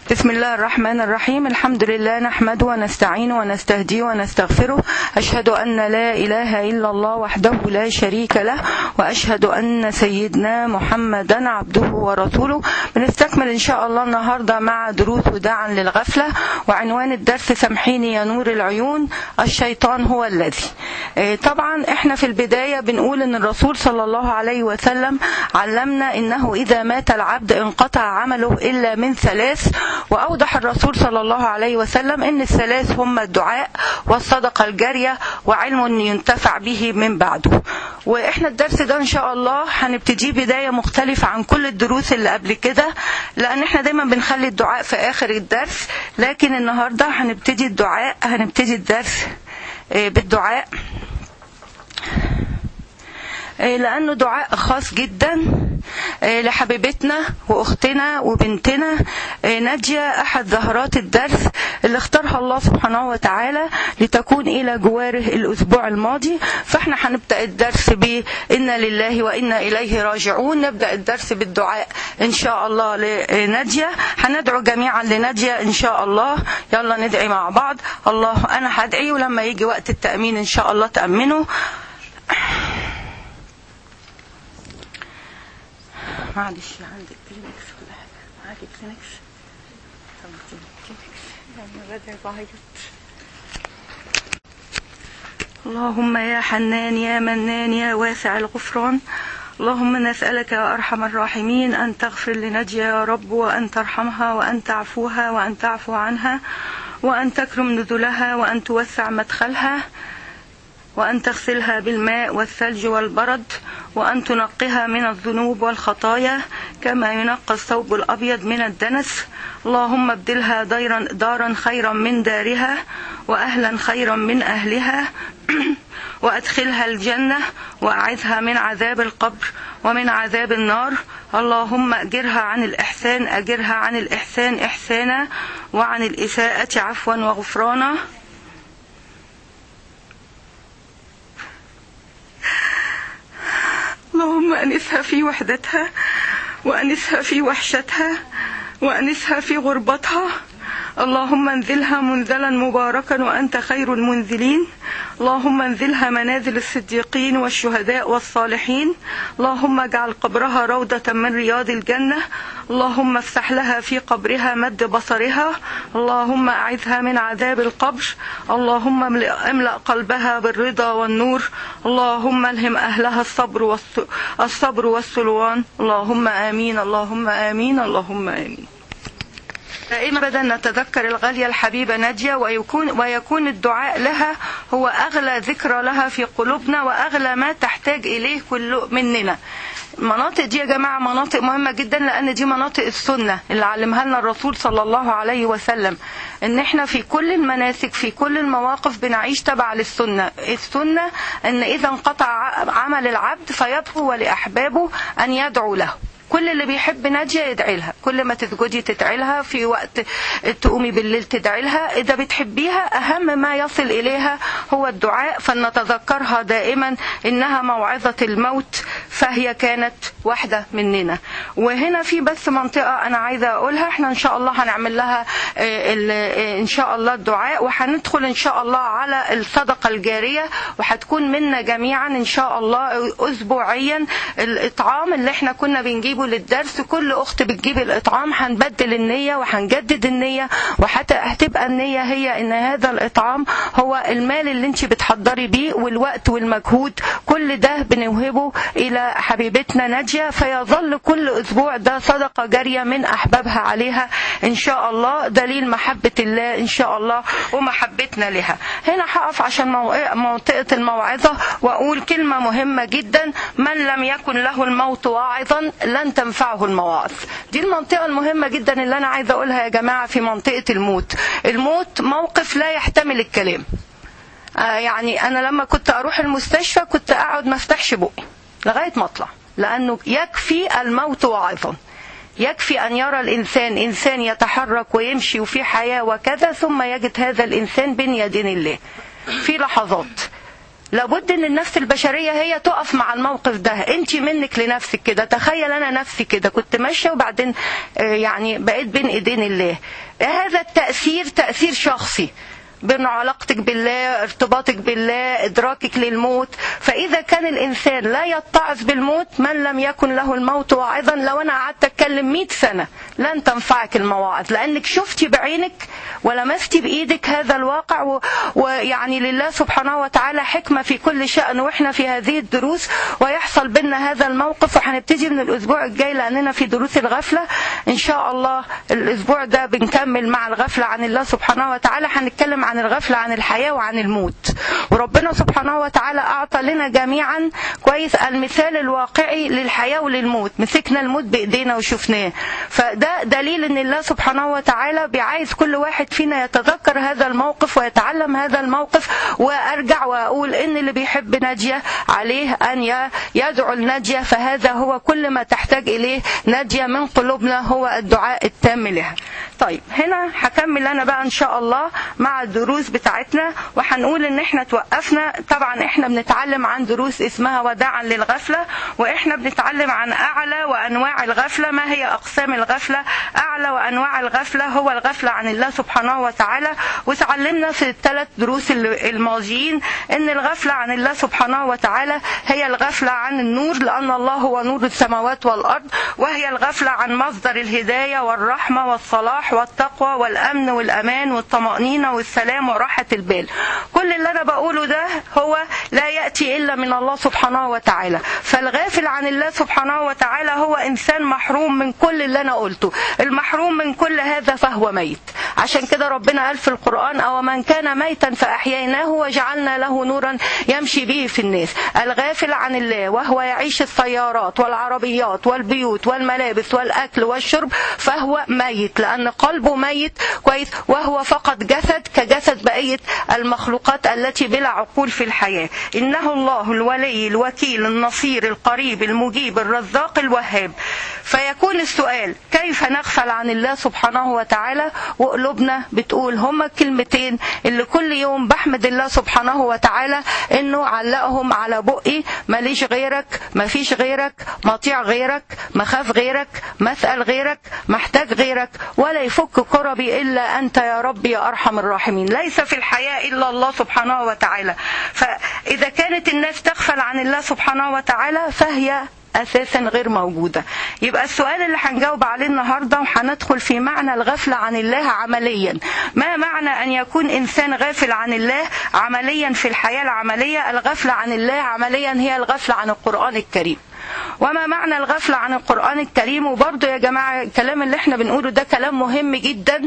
بسم الله الرحمن الرحيم الحمد لله نحمده ونستعينه ونستهديه ونستغفره أشهد أن لا إله إلا الله وحده لا شريك له وأشهد أن سيدنا محمدا عبده ورسوله بنستكمل إن شاء الله النهاردة مع دروس وداعا للغفلة وعنوان الدرس سامحيني يا نور العيون الشيطان هو الذي طبعا احنا في البداية بنقول ان الرسول صلى الله عليه وسلم علمنا انه اذا مات العبد انقطع عمله الا من ثلاث وأوضح الرسول صلى الله عليه وسلم أن الثلاث هم الدعاء والصدقة الجارية وعلم ينتفع به من بعده وإحنا الدرس ده إن شاء الله هنبتديه بداية مختلفة عن كل الدروس اللي قبل كده لأن إحنا دايما بنخلي الدعاء في آخر الدرس لكن النهاردة هنبتدي الدعاء هنبتدي الدرس بالدعاء لأنه دعاء خاص جدا لحبيبتنا واختنا وبنتنا نادية احد زهرات الدرس اللي اختارها الله سبحانه وتعالى لتكون الى جواره الاسبوع الماضي فاحنا هنبدا الدرس ب انا لله وانا اليه راجعون نبدا الدرس بالدعاء ان شاء الله لنادية هندعو جميعا لنادية ان شاء الله يلا ندعي مع بعض الله انا هدعي ولما يجي وقت التامين ان شاء الله تامنوا معلش عندك كلينكس ولا حاجة معاكي كلينكس طب كلينكس أنا بدعي بعيط اللهم يا حنان يا منان يا واسع الغفران اللهم نسألك يا أرحم الراحمين أن تغفر لنجية يا رب وأن ترحمها وأن تعفوها وأن تعفو عنها وأن تكرم نزلها وأن توسع مدخلها وأن تغسلها بالماء والثلج والبرد وأن تنقها من الذنوب والخطايا كما ينقى الثوب الأبيض من الدنس اللهم ابدلها دارا, دارا خيرا من دارها وأهلا خيرا من أهلها وأدخلها الجنة وأعذها من عذاب القبر ومن عذاب النار اللهم أجرها عن الإحسان أجرها عن الإحسان إحسانا وعن الإساءة عفوا وغفرانا اللهم أنسها في وحدتها وأنسها في وحشتها وأنسها في غربتها اللهم انزلها منزلا مباركا وأنت خير المنزلين اللهم انزلها منازل الصديقين والشهداء والصالحين اللهم اجعل قبرها روضة من رياض الجنة اللهم افتح لها في قبرها مد بصرها اللهم أعذها من عذاب القبر اللهم املأ قلبها بالرضا والنور اللهم الهم أهلها الصبر الصبر والسلوان اللهم آمين اللهم آمين اللهم آمين دائما ابدا نتذكر الغالية الحبيبة نادية ويكون, ويكون الدعاء لها هو أغلى ذكرى لها في قلوبنا وأغلى ما تحتاج إليه كل مننا المناطق دي يا جماعة مناطق مهمة جدا لأن دي مناطق السنة اللي علمها لنا الرسول صلى الله عليه وسلم إن إحنا في كل المناسك في كل المواقف بنعيش تبع للسنة السنة إن إذا انقطع عمل العبد فيطلب لأحبابه أن يدعو له كل اللي بيحب ناجية يدعي لها كل ما تسجدي تدعي لها في وقت تقومي بالليل تدعي لها إذا بتحبيها أهم ما يصل إليها هو الدعاء فلنتذكرها دائما إنها موعظة الموت فهي كانت واحدة مننا وهنا في بس منطقة أنا عايزة أقولها احنا إن شاء الله هنعمل لها إن شاء الله الدعاء وهندخل إن شاء الله على الصدقة الجارية وهتكون منا جميعا إن شاء الله أسبوعيا الإطعام اللي احنا كنا بنجيب بنجيبه للدرس كل اخت بتجيب الاطعام هنبدل النيه وهنجدد النيه وحتى هتبقى النيه هي ان هذا الاطعام هو المال اللي انت بتحضري بيه والوقت والمجهود كل ده بنوهبه الى حبيبتنا ناديه فيظل كل اسبوع ده صدقه جاريه من احبابها عليها ان شاء الله دليل محبه الله ان شاء الله ومحبتنا لها هنا هقف عشان منطقه الموعظه واقول كلمه مهمه جدا من لم يكن له الموت واعظا لن تنفعه المواعظ دي المنطقة المهمة جدا اللي أنا عايزة أقولها يا جماعة في منطقة الموت الموت موقف لا يحتمل الكلام آه يعني أنا لما كنت أروح المستشفى كنت أقعد ما افتحش بقي لغاية ما أطلع لأنه يكفي الموت واعظا يكفي أن يرى الإنسان إنسان يتحرك ويمشي وفي حياة وكذا ثم يجد هذا الإنسان بين يدين الله في لحظات لابد ان النفس البشريه هي تقف مع الموقف ده انت منك لنفسك كده تخيل انا نفسي كده كنت ماشيه وبعدين آه، يعني بقيت بين ايدين الله هذا التاثير تاثير شخصي بين علاقتك بالله ارتباطك بالله ادراكك للموت فاذا كان الانسان لا يتعظ بالموت من لم يكن له الموت واعظا لو انا قعدت اتكلم 100 سنه لن تنفعك المواعظ لانك شفتي بعينك ولمستي بايدك هذا الواقع و- ويعني لله سبحانه وتعالى حكمه في كل شان واحنا في هذه الدروس ويحصل بينا هذا الموقف وهنبتدي من الاسبوع الجاي لاننا في دروس الغفله ان شاء الله الاسبوع ده بنكمل مع الغفله عن الله سبحانه وتعالى هنتكلم عن الغفله عن الحياه وعن الموت وربنا سبحانه وتعالى اعطى لنا جميعا كويس المثال الواقعي للحياه وللموت مسكنا الموت بايدينا وشفناه فده دليل ان الله سبحانه وتعالى بيعايز كل واحد فينا يتذكر هذا الموقف ويتعلم هذا الموقف وارجع واقول ان اللي بيحب ناجيه عليه ان ي- يدعو الناجيه فهذا هو كل ما تحتاج اليه ناجيه من قلوبنا هو الدعاء التام لها. طيب هنا هكمل انا بقى ان شاء الله مع الدروس بتاعتنا وهنقول ان احنا توقفنا طبعا احنا بنتعلم عن دروس اسمها وداعا للغفله واحنا بنتعلم عن اعلى وانواع الغفله ما هي اقسام الغفله اعلى وانواع الغفله هو الغفله عن الله سبحانه وتعالى وتعلمنا في الثلاث دروس الماضيين ان الغفله عن الله سبحانه وتعالى هي الغفله عن النور لان الله هو نور السماوات والارض وهي الغفله عن مصدر الهدايه والرحمه والصلاح والتقوى والامن والامان والطمانينه والسلام وراحه البال كل اللي انا بقوله ده هو لا ياتي الا من الله سبحانه وتعالى فالغافل عن الله سبحانه وتعالى هو انسان محروم من كل اللي انا قلته المحروم من كل هذا فهو ميت عشان كده ربنا قال في القرآن أو من كان ميتا فأحييناه وجعلنا له نورا يمشي به في الناس الغافل عن الله وهو يعيش السيارات والعربيات والبيوت والملابس والأكل والشرب فهو ميت لأن قلبه ميت كويس وهو فقط جسد كجسد بقية المخلوقات التي بلا عقول في الحياة إنه الله الولي الوكيل النصير القريب المجيب الرزاق الوهاب فيكون السؤال كيف نغفل عن الله سبحانه وتعالى وقلوبنا بتقول هما الكلمتين اللي كل يوم بحمد الله سبحانه وتعالى انه علقهم على بقي ماليش غيرك مفيش غيرك مطيع غيرك مخاف غيرك مسأل غيرك محتاج غيرك ولا يفك كربي الا انت يا ربي يا ارحم الراحمين ليس في الحياة الا الله سبحانه وتعالى فاذا كانت الناس تغفل عن الله سبحانه وتعالى فهي اساسا غير موجوده يبقى السؤال اللي هنجاوب عليه النهارده وهندخل في معنى الغفله عن الله عمليا ما معنى ان يكون انسان غافل عن الله عمليا في الحياه العمليه الغفله عن الله عمليا هي الغفله عن القران الكريم وما معنى الغفله عن القران الكريم وبرضه يا جماعه الكلام اللي احنا بنقوله ده كلام مهم جدا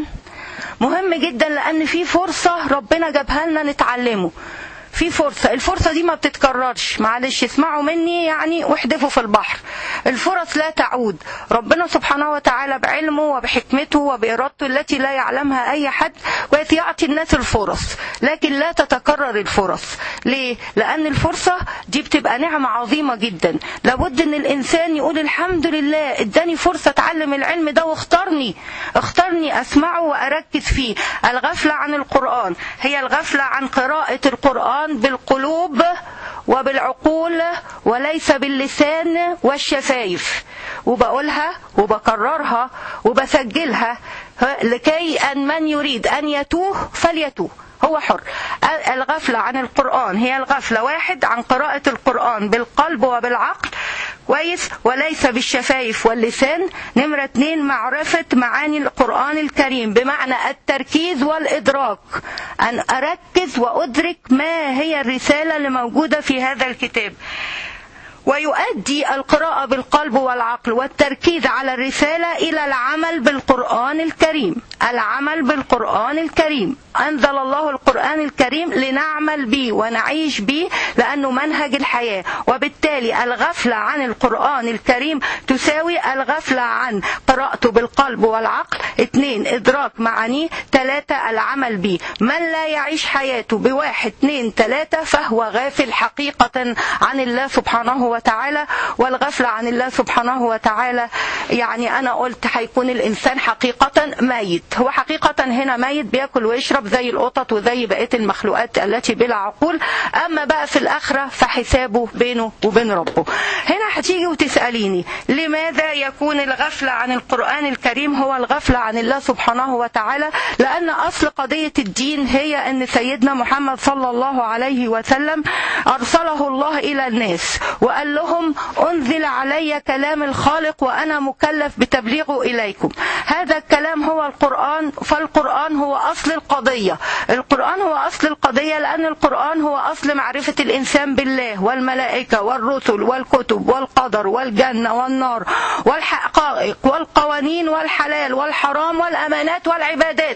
مهم جدا لان في فرصه ربنا جابها لنا نتعلمه في فرصة الفرصة دي ما بتتكررش معلش اسمعوا مني يعني واحدفوا في البحر الفرص لا تعود ربنا سبحانه وتعالى بعلمه وبحكمته وبإرادته التي لا يعلمها أي حد ويعطي الناس الفرص لكن لا تتكرر الفرص ليه؟ لأن الفرصة دي بتبقى نعمة عظيمة جدا لابد أن الإنسان يقول الحمد لله اداني فرصة أتعلم العلم ده واختارني اختارني أسمعه وأركز فيه الغفلة عن القرآن هي الغفلة عن قراءة القرآن بالقلوب وبالعقول وليس باللسان والشفايف وبقولها وبكررها وبسجلها لكي أن من يريد أن يتوه فليتوه هو حر الغفلة عن القرآن هي الغفلة واحد عن قراءة القرآن بالقلب وبالعقل كويس وليس بالشفايف واللسان نمرة اتنين معرفة معاني القرآن الكريم بمعنى التركيز والإدراك أن أركز وأدرك ما هي الرسالة اللي موجودة في هذا الكتاب ويؤدي القراءة بالقلب والعقل والتركيز على الرسالة إلى العمل بالقرآن الكريم العمل بالقرآن الكريم أنزل الله القرآن الكريم لنعمل به ونعيش به لأنه منهج الحياة وبالتالي الغفلة عن القرآن الكريم تساوي الغفلة عن قراءته بالقلب والعقل اثنين إدراك إدراك معانيه ثلاثة العمل به من لا يعيش حياته بواحد اثنين ثلاثة فهو غافل حقيقة عن الله سبحانه وتعالى والغفلة عن الله سبحانه وتعالى يعني أنا قلت هيكون الإنسان حقيقة ميت هو حقيقة هنا ميت بياكل ويشرب زي القطط وزي بقية المخلوقات التي بلا عقول أما بقى في الآخرة فحسابه بينه وبين ربه هنا هتيجي وتسأليني لماذا يكون الغفلة عن القرآن الكريم هو الغفلة عن الله سبحانه وتعالى لأن أصل قضية الدين هي أن سيدنا محمد صلى الله عليه وسلم أرسله الله إلى الناس وقال لهم أنزل علي كلام الخالق وأنا مكلف بتبليغه إليكم هذا الكلام هو القرآن فالقرآن هو أصل القضية القرآن هو أصل القضية لأن القرآن هو أصل معرفة الإنسان بالله والملائكة والرسل والكتب والقدر والجنة والنار والحقائق والقوانين والحلال والحرام والأمانات والعبادات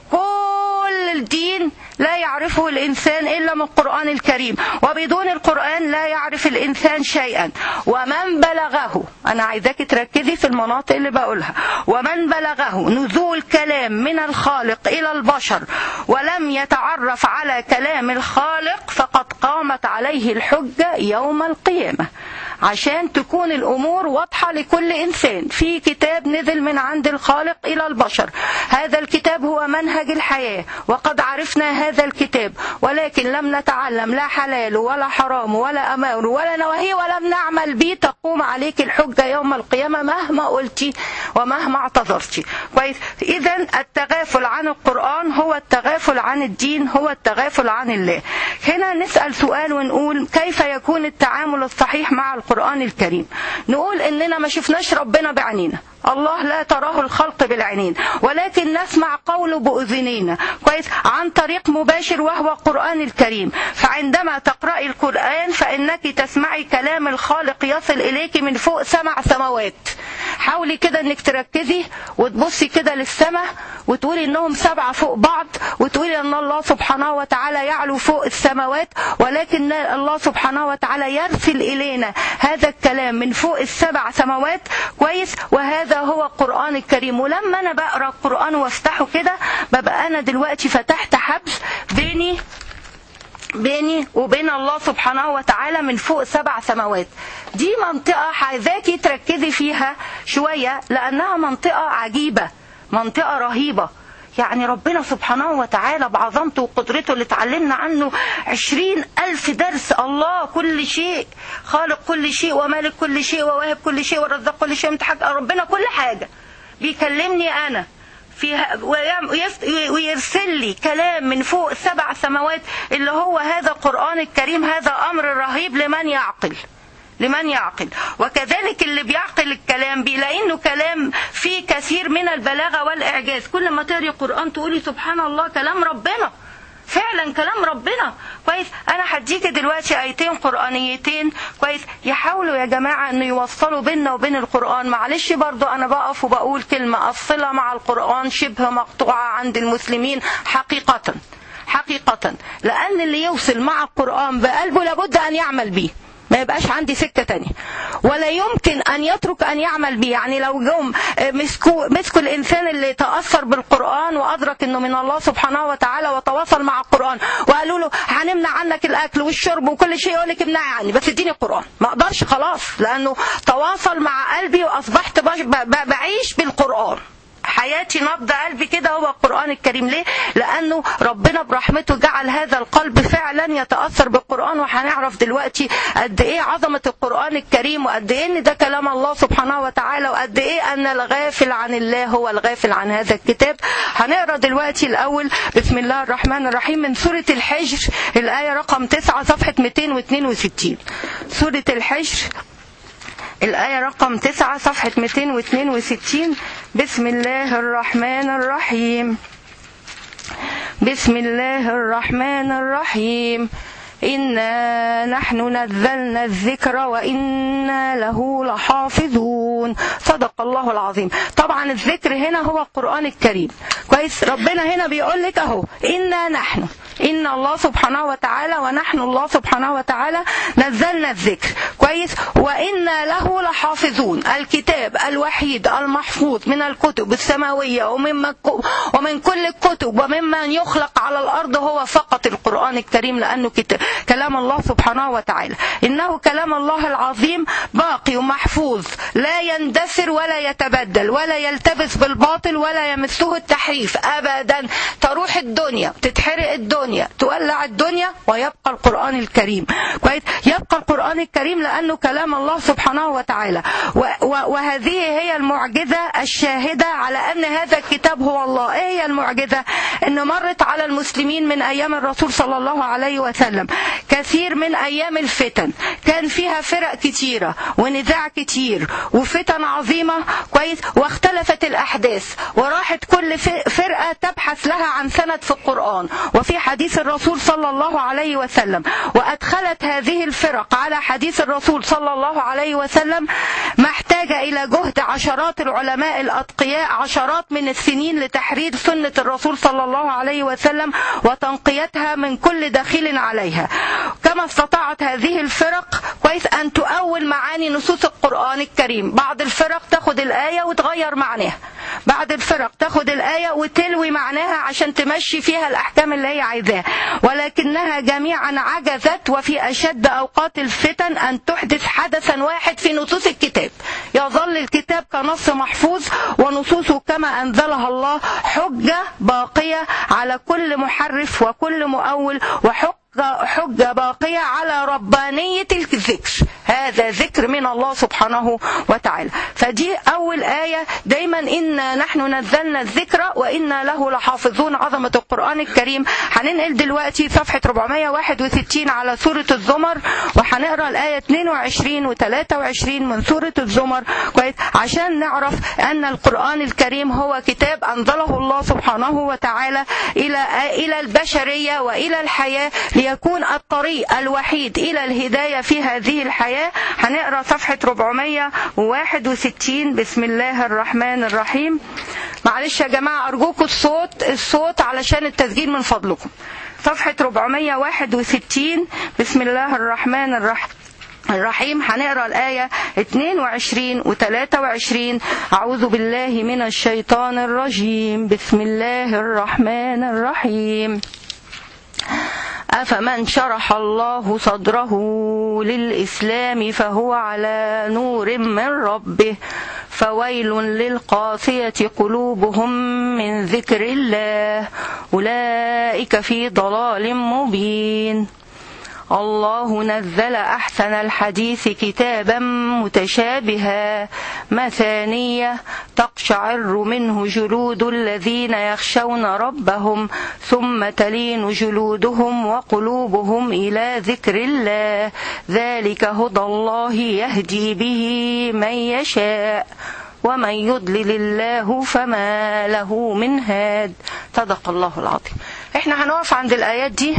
كل الدين لا يعرفه الإنسان إلا من القرآن الكريم وبدون القرآن لا يعرف الإنسان شيئا ومن بلغه أنا عايزاك تركزي في المناطق اللي بقولها ومن بلغه نزول كلام من الخالق إلى البشر ولم يتعرف على كلام الخالق فقد قامت عليه الحجة يوم القيامة عشان تكون الأمور واضحة لكل إنسان في كتاب نزل من عند الخالق إلى البشر هذا الكتاب هو منهج الحياة وقد عرفنا هذا الكتاب ولكن لم نتعلم لا حلال ولا حرام ولا أمار ولا نواهي ولم نعمل به تقوم عليك الحجة يوم القيامة مهما قلتي ومهما اعتذرتي كويس إذا التغافل عن القرآن هو التغافل عن الدين هو التغافل عن الله هنا نسأل سؤال ونقول كيف يكون التعامل الصحيح مع القرآن الكريم نقول إننا ما شفناش ربنا بعينينا الله لا تراه الخلق بالعينين ولكن نسمع قوله بأذنينا كويس عن طريق مباشر وهو القرآن الكريم فعندما تقرأي القرآن فإنك تسمعي كلام الخالق يصل إليك من فوق سبع سماوات حاولي كده انك تركزي وتبصي كده للسماء وتقولي انهم سبعة فوق بعض وتقولي ان الله سبحانه وتعالى يعلو فوق السماوات ولكن الله سبحانه وتعالى يرسل الينا هذا الكلام من فوق السبع سماوات كويس وهذا هو القرآن الكريم ولما انا بقرا القرآن وافتحه كده ببقى انا دلوقتي فتحت حبس بيني بيني وبين الله سبحانه وتعالى من فوق سبع سماوات دي منطقة عايزاكي تركزي فيها شوية لأنها منطقة عجيبة منطقة رهيبة يعني ربنا سبحانه وتعالى بعظمته وقدرته اللي اتعلمنا عنه عشرين ألف درس الله كل شيء خالق كل شيء ومالك كل شيء وواهب كل شيء ورزاق كل شيء متحق ربنا كل حاجة بيكلمني أنا فيها ويرسل لي كلام من فوق سبع سماوات اللي هو هذا القرآن الكريم هذا أمر رهيب لمن يعقل لمن يعقل وكذلك اللي بيعقل الكلام بيلاقي انه كلام فيه كثير من البلاغه والاعجاز كل ما تقري قران تقولي سبحان الله كلام ربنا فعلا كلام ربنا كويس انا هديكي دلوقتي ايتين قرانيتين كويس يحاولوا يا جماعه انه يوصلوا بيننا وبين القران معلش برضو انا بقف وبقول كلمه الصله مع القران شبه مقطوعه عند المسلمين حقيقه حقيقه لان اللي يوصل مع القران بقلبه لابد ان يعمل به ما يبقاش عندي سكة تانية ولا يمكن أن يترك أن يعمل به يعني لو جم مسكوا, مسكوا الإنسان اللي تأثر بالقرآن وأدرك أنه من الله سبحانه وتعالى وتواصل مع القرآن وقالوا له هنمنع عنك الأكل والشرب وكل شيء يقول لك امنعي عني بس اديني القرآن ما أقدرش خلاص لأنه تواصل مع قلبي وأصبحت بعيش بالقرآن حياتي نبض قلبي كده هو القرآن الكريم ليه؟ لأنه ربنا برحمته جعل هذا القلب فعلا يتأثر بالقرآن وهنعرف دلوقتي قد إيه عظمة القرآن الكريم وقد إيه إن ده كلام الله سبحانه وتعالى وقد إيه أن الغافل عن الله هو الغافل عن هذا الكتاب هنقرأ دلوقتي الأول بسم الله الرحمن الرحيم من سورة الحجر الآية رقم 9 صفحة 262 سورة الحجر الآية رقم 9 صفحة 262 بسم الله الرحمن الرحيم بسم الله الرحمن الرحيم إنا نحن نزلنا الذكر وإنا له لحافظون صدق الله العظيم طبعا الذكر هنا هو القرآن الكريم كويس ربنا هنا بيقول لك أهو إنا نحن إن الله سبحانه وتعالى ونحن الله سبحانه وتعالى نزلنا الذكر كويس وإنا له لحافظون الكتاب الوحيد المحفوظ من الكتب السماوية ومما ومن كل الكتب وممن يخلق على الأرض هو فقط القرآن الكريم لأنه كتاب كلام الله سبحانه وتعالى إنه كلام الله العظيم باقي ومحفوظ لا يندثر ولا يتبدل ولا يلتبس بالباطل ولا يمسه التحريف أبدا تروح الدنيا تتحرق الدنيا تولع الدنيا ويبقى القرآن الكريم كويس يبقى القرآن الكريم لأنه كلام الله سبحانه وتعالى وهذه هي المعجزة الشاهدة على أن هذا الكتاب هو الله إيه هي المعجزة أن مرت على المسلمين من أيام الرسول صلى الله عليه وسلم كثير من أيام الفتن كان فيها فرق كتيرة ونزاع كتير وفتن عظيمة كويس واختلفت الأحداث وراحت كل فرقة تبحث لها عن سند في القرآن وفي حديث الرسول صلى الله عليه وسلم وأدخلت هذه الفرق على حديث الرسول صلى الله عليه وسلم محتاجة إلى جهد عشرات العلماء الأتقياء عشرات من السنين لتحرير سنة الرسول صلى الله عليه وسلم وتنقيتها من كل دخيل عليها كما استطاعت هذه الفرق كويس أن تؤول معاني نصوص القرآن الكريم بعض الفرق تاخد الآية وتغير معناها بعض الفرق تاخد الآية وتلوي معناها عشان تمشي فيها الأحكام اللي هي عايزاها ولكنها جميعا عجزت وفي أشد أوقات الفتن أن تحدث حدثا واحد في نصوص الكتاب يظل الكتاب كنص محفوظ ونصوصه كما أنزلها الله حجة باقية على كل محرف وكل مؤول وحق حجة باقية على ربانية الذكر هذا ذكر من الله سبحانه وتعالى فدي أول آية دايما إنا نحن نزلنا الذكر وإنا له لحافظون عظمة القرآن الكريم هننقل دلوقتي صفحة 461 على سورة الزمر وهنقرا الآية 22 و 23 من سورة الزمر كويس عشان نعرف أن القرآن الكريم هو كتاب أنزله الله سبحانه وتعالى إلى إلى البشرية وإلى الحياة ليكون الطريق الوحيد إلى الهداية في هذه الحياة هنقرا صفحة 461 بسم الله الرحمن الرحيم معلش يا جماعة أرجوكم الصوت الصوت علشان التسجيل من فضلكم صفحة 461 بسم الله الرحمن الرحيم الرحيم هنقرا الآية 22 و 23 أعوذ بالله من الشيطان الرجيم بسم الله الرحمن الرحيم أفمن شرح الله صدره للإسلام فهو على نور من ربه فويل للقاسية قلوبهم من ذكر الله أولئك في ضلال مبين الله نزل أحسن الحديث كتابا متشابها مثانية تقشعر منه جلود الذين يخشون ربهم ثم تلين جلودهم وقلوبهم إلى ذكر الله ذلك هدى الله يهدي به من يشاء ومن يضلل الله فما له من هاد صدق الله العظيم احنا هنقف عند الآيات دي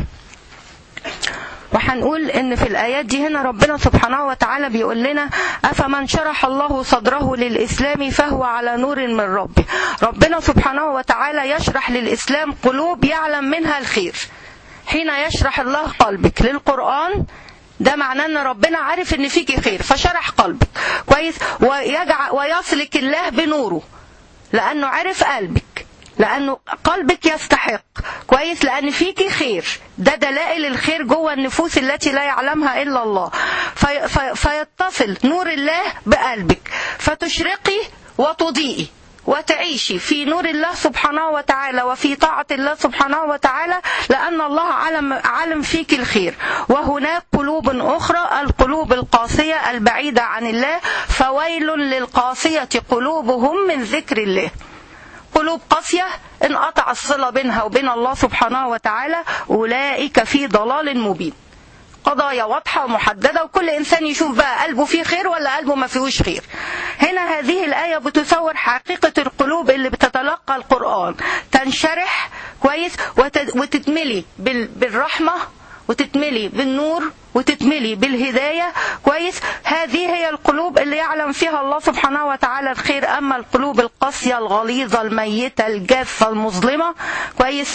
وهنقول ان في الايات دي هنا ربنا سبحانه وتعالى بيقول لنا افمن شرح الله صدره للاسلام فهو على نور من ربه ربنا سبحانه وتعالى يشرح للاسلام قلوب يعلم منها الخير حين يشرح الله قلبك للقران ده معناه ان ربنا عارف ان فيكي خير فشرح قلبك كويس ويجعل ويصلك الله بنوره لانه عرف قلبك لانه قلبك يستحق كويس لان فيكي خير ده دلائل الخير جوه النفوس التي لا يعلمها الا الله في في فيتصل نور الله بقلبك فتشرقي وتضيئي وتعيشي في نور الله سبحانه وتعالى وفي طاعة الله سبحانه وتعالى لأن الله علم, علم فيك الخير وهناك قلوب أخرى القلوب القاسية البعيدة عن الله فويل للقاسية قلوبهم من ذكر الله قلوب قاسية انقطع الصلة بينها وبين الله سبحانه وتعالى أولئك في ضلال مبين قضايا واضحة ومحددة وكل إنسان يشوف بقى قلبه فيه خير ولا قلبه ما فيهوش خير هنا هذه الآية بتصور حقيقة القلوب اللي بتتلقى القرآن تنشرح كويس وتتملي بالرحمة وتتملي بالنور وتتملي بالهداية كويس هذه هي القلوب اللي يعلم فيها الله سبحانه وتعالى الخير أما القلوب القاسية الغليظة الميتة الجافة المظلمة كويس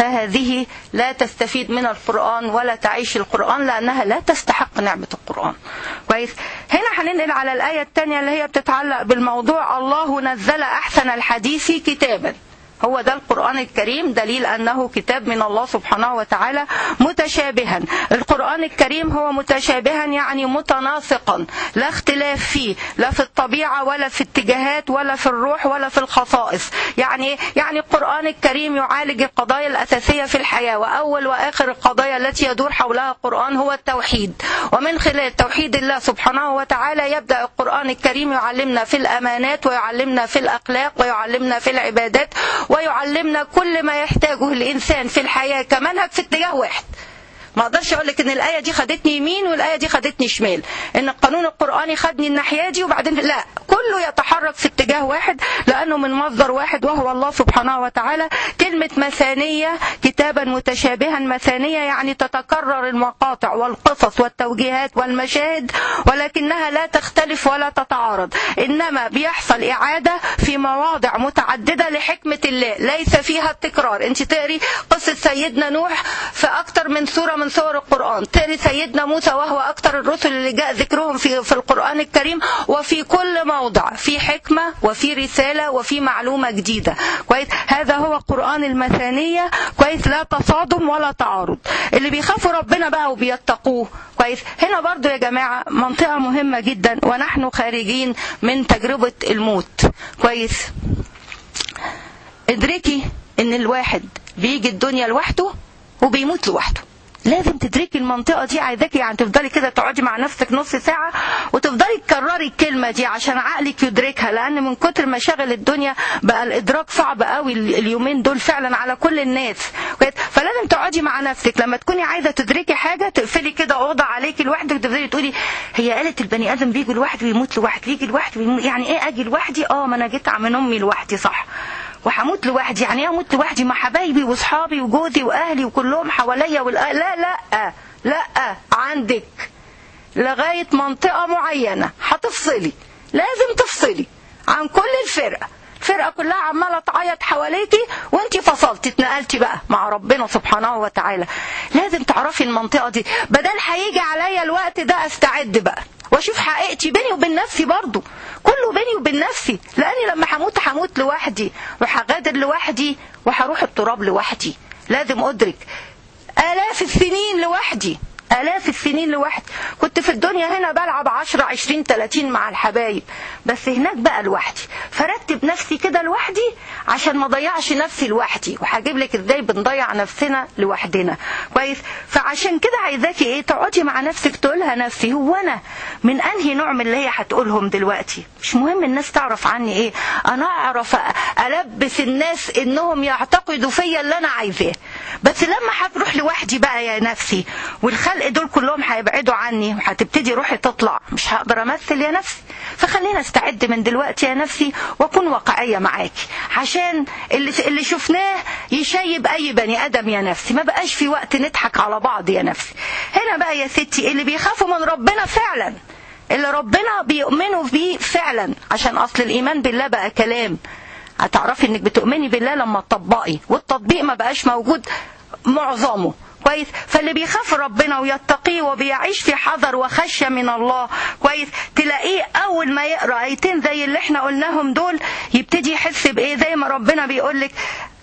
فهذه لا تستفيد من القرآن ولا تعيش القرآن لأنها لا تستحق نعمة القرآن كويس هنا هننقل على الآية الثانية اللي هي بتتعلق بالموضوع الله نزل أحسن الحديث كتابا هو ده القرآن الكريم دليل أنه كتاب من الله سبحانه وتعالى متشابها القرآن الكريم هو متشابها يعني متناسقا لا اختلاف فيه لا في الطبيعة ولا في اتجاهات ولا في الروح ولا في الخصائص يعني يعني القرآن الكريم يعالج القضايا الأساسية في الحياة وأول وآخر القضايا التي يدور حولها القرآن هو التوحيد ومن خلال توحيد الله سبحانه وتعالى يبدأ القرآن الكريم يعلمنا في الأمانات ويعلمنا في الأخلاق ويعلمنا في العبادات ويعلمنا كل ما يحتاجه الانسان في الحياه كمنهج في اتجاه واحد ما اقدرش اقول لك ان الايه دي خدتني يمين والايه دي خدتني شمال ان القانون القراني خدني الناحيه دي وبعدين لا كله يتحرك في اتجاه واحد لانه من مصدر واحد وهو الله سبحانه وتعالى كلمه مثانيه كتابا متشابها مثانيه يعني تتكرر المقاطع والقصص والتوجيهات والمشاهد ولكنها لا تختلف ولا تتعارض انما بيحصل اعاده في مواضع متعدده لحكمه الله ليس فيها التكرار انت تقري قصه سيدنا نوح في اكتر من سوره من سور القرآن تقري سيدنا موسى وهو أكثر الرسل اللي جاء ذكرهم في, في القرآن الكريم وفي كل موضع في حكمة وفي رسالة وفي معلومة جديدة كويس هذا هو القرآن المثانية كويس لا تصادم ولا تعارض اللي بيخافوا ربنا بقى وبيتقوه كويس هنا برضو يا جماعة منطقة مهمة جدا ونحن خارجين من تجربة الموت كويس ادركي ان الواحد بيجي الدنيا لوحده وبيموت لوحده لازم تدركي المنطقة دي عايزاكي يعني تفضلي كده تقعدي مع نفسك نص ساعة وتفضلي تكرري الكلمة دي عشان عقلك يدركها لأن من كتر مشاغل الدنيا بقى الإدراك صعب قوي اليومين دول فعلا على كل الناس فلازم تقعدي مع نفسك لما تكوني عايزة تدركي حاجة تقفلي كده أوضة عليكي لوحدك وتفضلي تقولي هي قالت البني آدم بيجي لوحده ويموت لوحده يجي لوحده ويموت يعني إيه أجي لوحدي؟ أه ما أنا جيت من أمي لوحدي صح وهموت لوحدي يعني ايه اموت لوحدي مع حبايبي واصحابي وجوزي واهلي وكلهم حواليا والأ... لا لا لا عندك لغايه منطقه معينه هتفصلي لازم تفصلي عن كل الفرقه الفرقه كلها عماله تعيط حواليكي وانت فصلتي اتنقلتي بقى مع ربنا سبحانه وتعالى لازم تعرفي المنطقه دي بدل هيجي عليا الوقت ده استعد بقى واشوف حقيقتي بيني وبين نفسي برضو كله بيني وبين نفسي لاني لما هموت هموت لوحدي وهغادر لوحدي وهروح التراب لوحدي لازم ادرك الاف السنين لوحدي آلاف السنين لوحدي كنت في الدنيا هنا بلعب 10 20 30 مع الحبايب بس هناك بقى لوحدي فرتب نفسي كده لوحدي عشان ما ضيعش نفسي لوحدي وهجيب لك ازاي بنضيع نفسنا لوحدنا كويس فعشان كده عايزاكي ايه تقعدي مع نفسك تقولها نفسي هو انا من انهي نوع من اللي هي هتقولهم دلوقتي مش مهم الناس تعرف عني ايه انا اعرف البس الناس انهم يعتقدوا فيا اللي انا عايزاه بس لما هتروح لوحدي بقى يا نفسي والخلق دول كلهم هيبعدوا عني وهتبتدي روحي تطلع مش هقدر امثل يا نفسي فخلينا استعد من دلوقتي يا نفسي واكون واقعيه معاكي عشان اللي اللي شفناه يشيب اي بني ادم يا نفسي ما بقاش في وقت نضحك على بعض يا نفسي هنا بقى يا ستي اللي بيخافوا من ربنا فعلا اللي ربنا بيؤمنوا بيه فعلا عشان اصل الايمان بالله بقى كلام هتعرفي انك بتؤمني بالله لما تطبقي والتطبيق ما بقاش موجود معظمه كويس فاللي بيخاف ربنا ويتقيه وبيعيش في حذر وخشيه من الله كويس تلاقيه اول ما يقرا ايتين زي اللي احنا قلناهم دول يبتدي يحس بايه زي ما ربنا بيقول لك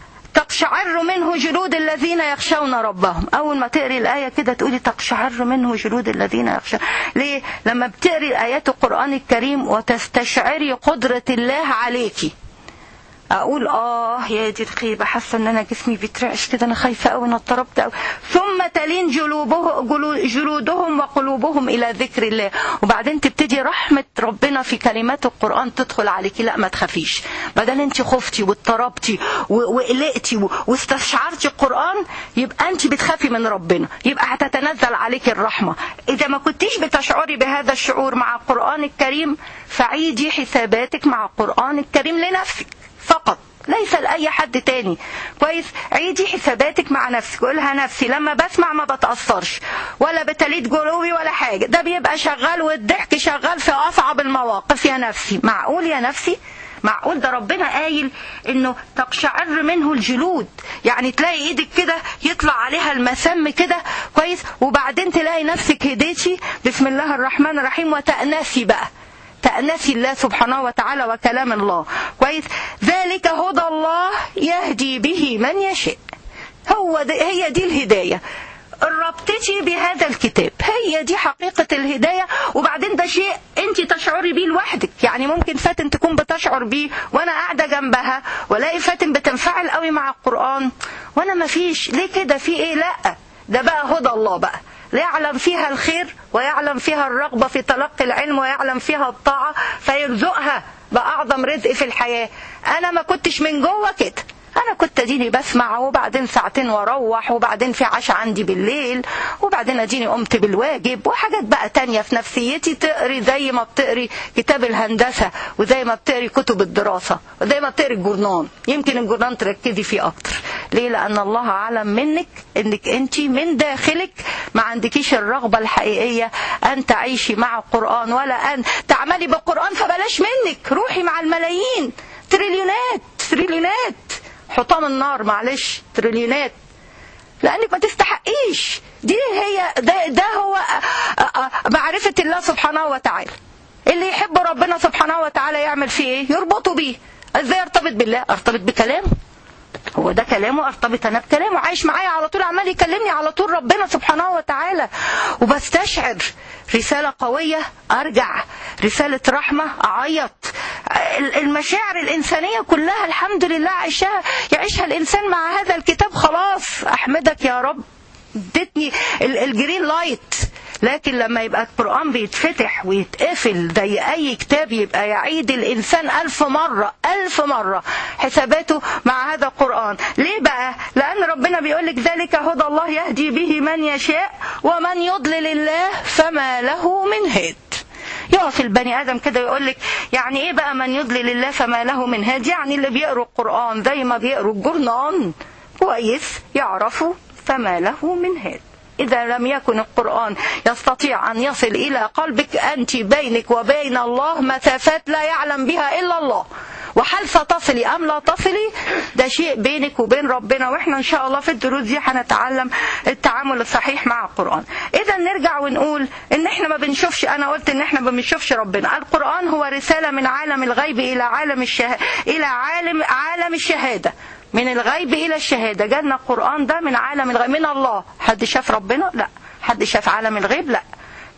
تقشعر منه جلود الذين يخشون ربهم اول ما تقري الايه كده تقولي تقشعر منه جلود الذين يخشون ليه لما بتقري ايات القران الكريم وتستشعري قدره الله عليكي اقول اه يا دي الخيبه حاسه ان انا جسمي بيترعش كده انا خايفه قوي انا اضطربت قوي ثم تلين جلوبه جلودهم وقلوبهم الى ذكر الله وبعدين تبتدي رحمه ربنا في كلمات القران تدخل عليكي لا ما تخافيش بدل انت خفتي واضطربتي وقلقتي واستشعرتي القران يبقى انت بتخافي من ربنا يبقى هتتنزل عليك الرحمه اذا ما كنتيش بتشعري بهذا الشعور مع القران الكريم فعيدي حساباتك مع القران الكريم لنفسك فقط ليس لأي حد تاني كويس عيدي حساباتك مع نفسك قولها نفسي لما بسمع ما بتأثرش ولا بتليد جلوبي ولا حاجة ده بيبقى شغال والضحك شغال في أصعب المواقف يا نفسي معقول يا نفسي معقول ده ربنا قايل انه تقشعر منه الجلود يعني تلاقي ايدك كده يطلع عليها المسام كده كويس وبعدين تلاقي نفسك هديتي بسم الله الرحمن الرحيم وتأنسي بقى تأنسي الله سبحانه وتعالى وكلام الله كويس ذلك هدى الله يهدي به من يشاء هو دي هي دي الهداية ربطتي بهذا الكتاب هي دي حقيقة الهداية وبعدين ده شيء انت تشعري بيه لوحدك يعني ممكن فاتن تكون بتشعر بيه وانا قاعدة جنبها والاقي فاتن بتنفعل قوي مع القرآن وانا ما فيش ليه كده في ايه لا ده بقى هدى الله بقى يعلم فيها الخير ويعلم فيها الرغبة في تلقي العلم ويعلم فيها الطاعة فيرزقها بأعظم رزق في الحياة أنا ما كنتش من جوه كده انا كنت اديني بسمع وبعدين ساعتين واروح وبعدين في عشاء عندي بالليل وبعدين اديني قمت بالواجب وحاجات بقى تانية في نفسيتي تقري زي ما بتقري كتاب الهندسة وزي ما بتقري كتب الدراسة وزي ما بتقري الجورنان يمكن الجورنان تركزي فيه اكتر ليه لان الله اعلم منك انك انت من داخلك ما عندكيش الرغبة الحقيقية ان تعيشي مع القرآن ولا ان تعملي بالقرآن فبلاش منك روحي مع الملايين تريليونات تريليونات حطام النار معلش تريليونات لانك ما تستحقيش دي هي ده, ده هو معرفة الله سبحانه وتعالى اللي يحب ربنا سبحانه وتعالى يعمل فيه ايه يربطه بيه ازاي ارتبط بالله ارتبط بكلامه هو ده كلامه ارتبط انا بكلامه عايش معايا على طول عمال يكلمني على طول ربنا سبحانه وتعالى وبستشعر رسالة قوية ارجع رسالة رحمة اعيط المشاعر الانسانية كلها الحمد لله عيشها يعيشها الانسان مع هذا الكتاب خلاص احمدك يا رب ادتني الجرين لايت لكن لما يبقى القرآن بيتفتح ويتقفل زي أي كتاب يبقى يعيد الإنسان ألف مرة ألف مرة حساباته مع هذا القرآن ليه بقى؟ لأن ربنا بيقول لك ذلك هدى الله يهدي به من يشاء ومن يضلل الله فما له من هاد يقف البني ادم كده يقول لك يعني ايه بقى من يضلل الله فما له من هاد يعني اللي بيقروا القران زي ما بيقروا الجرنان كويس يعرفوا فما له من هاد إذا لم يكن القرآن يستطيع أن يصل إلى قلبك أنت بينك وبين الله مسافات لا يعلم بها إلا الله وهل ستصلي أم لا تصلي ده شيء بينك وبين ربنا وإحنا إن شاء الله في الدروس دي هنتعلم التعامل الصحيح مع القرآن إذا نرجع ونقول إن إحنا ما بنشوفش أنا قلت إن إحنا ما بنشوفش ربنا القرآن هو رسالة من عالم الغيب إلى عالم الشه... إلى عالم عالم الشهادة من الغيب إلى الشهادة جالنا القرآن ده من عالم الغيب من الله حد شاف ربنا لا حد شاف عالم الغيب لا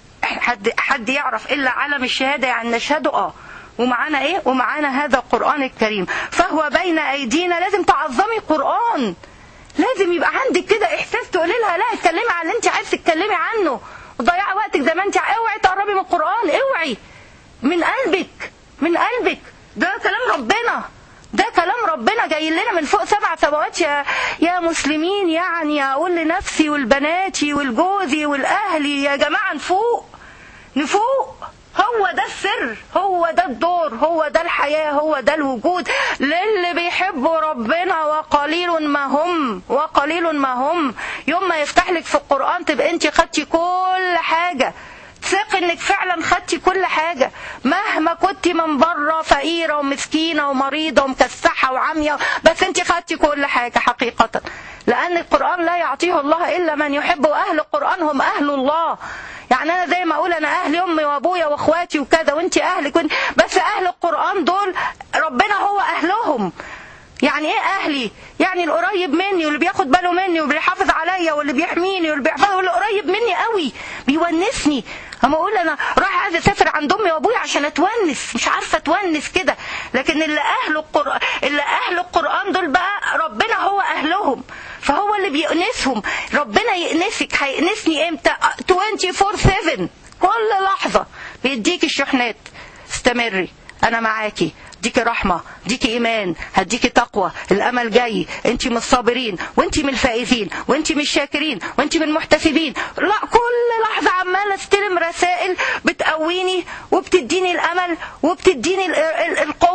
حد حد يعرف إلا عالم الشهادة يعني نشهده آه ومعانا ايه ومعانا هذا القرآن الكريم فهو بين ايدينا لازم تعظمي القرآن لازم يبقى عندك كده احساس تقولي لها لا اتكلمي عن اللي انت عايز تتكلمي عنه وضيعي وقتك زي ما انت اوعي تقربي من القرآن اوعي من قلبك من قلبك ده كلام ربنا ده كلام ربنا جاي لنا من فوق سبع سماوات يا يا مسلمين يعني اقول لنفسي ولبناتي ولجوزي ولاهلي يا جماعه نفوق نفوق هو ده السر هو ده الدور هو ده الحياة هو ده الوجود للي بيحبوا ربنا وقليل ما هم وقليل ما هم يوم ما يفتح لك في القرآن تبقى انت خدتي كل حاجة ثق انك فعلا خدتي كل حاجة مهما كنت من بره فقيرة ومسكينة ومريضة ومكسحة وعمية بس انت خدتي كل حاجة حقيقة لأن القرآن لا يعطيه الله إلا من يحب وأهل القرآن هم أهل الله يعني أنا زي ما أقول أنا أهلي أمي وأبويا وأخواتي وكذا وأنت أهلك وانت بس أهل القرآن دول ربنا هو أهلهم يعني ايه اهلي يعني القريب مني واللي بياخد باله مني واللي بيحافظ عليا واللي بيحميني واللي بيحفظ واللي قريب مني قوي بيونسني اما اقول انا رايح عايز اسافر عند امي وابويا عشان اتونس مش عارفه اتونس كده لكن اللي اهل القران اللي اهل القران دول بقى ربنا هو اهلهم فهو اللي بيأنسهم ربنا يأنسك هيأنسني امتى 24 7 كل لحظه بيديك الشحنات استمري انا معاكي اديكي رحمه اديكي ايمان هديكي تقوى الامل جاي انت من الصابرين وانت من الفائزين وانت من الشاكرين وانت من المحتسبين لا كل لحظه عماله استلم رسائل بتقويني وبتديني الامل وبتديني القوه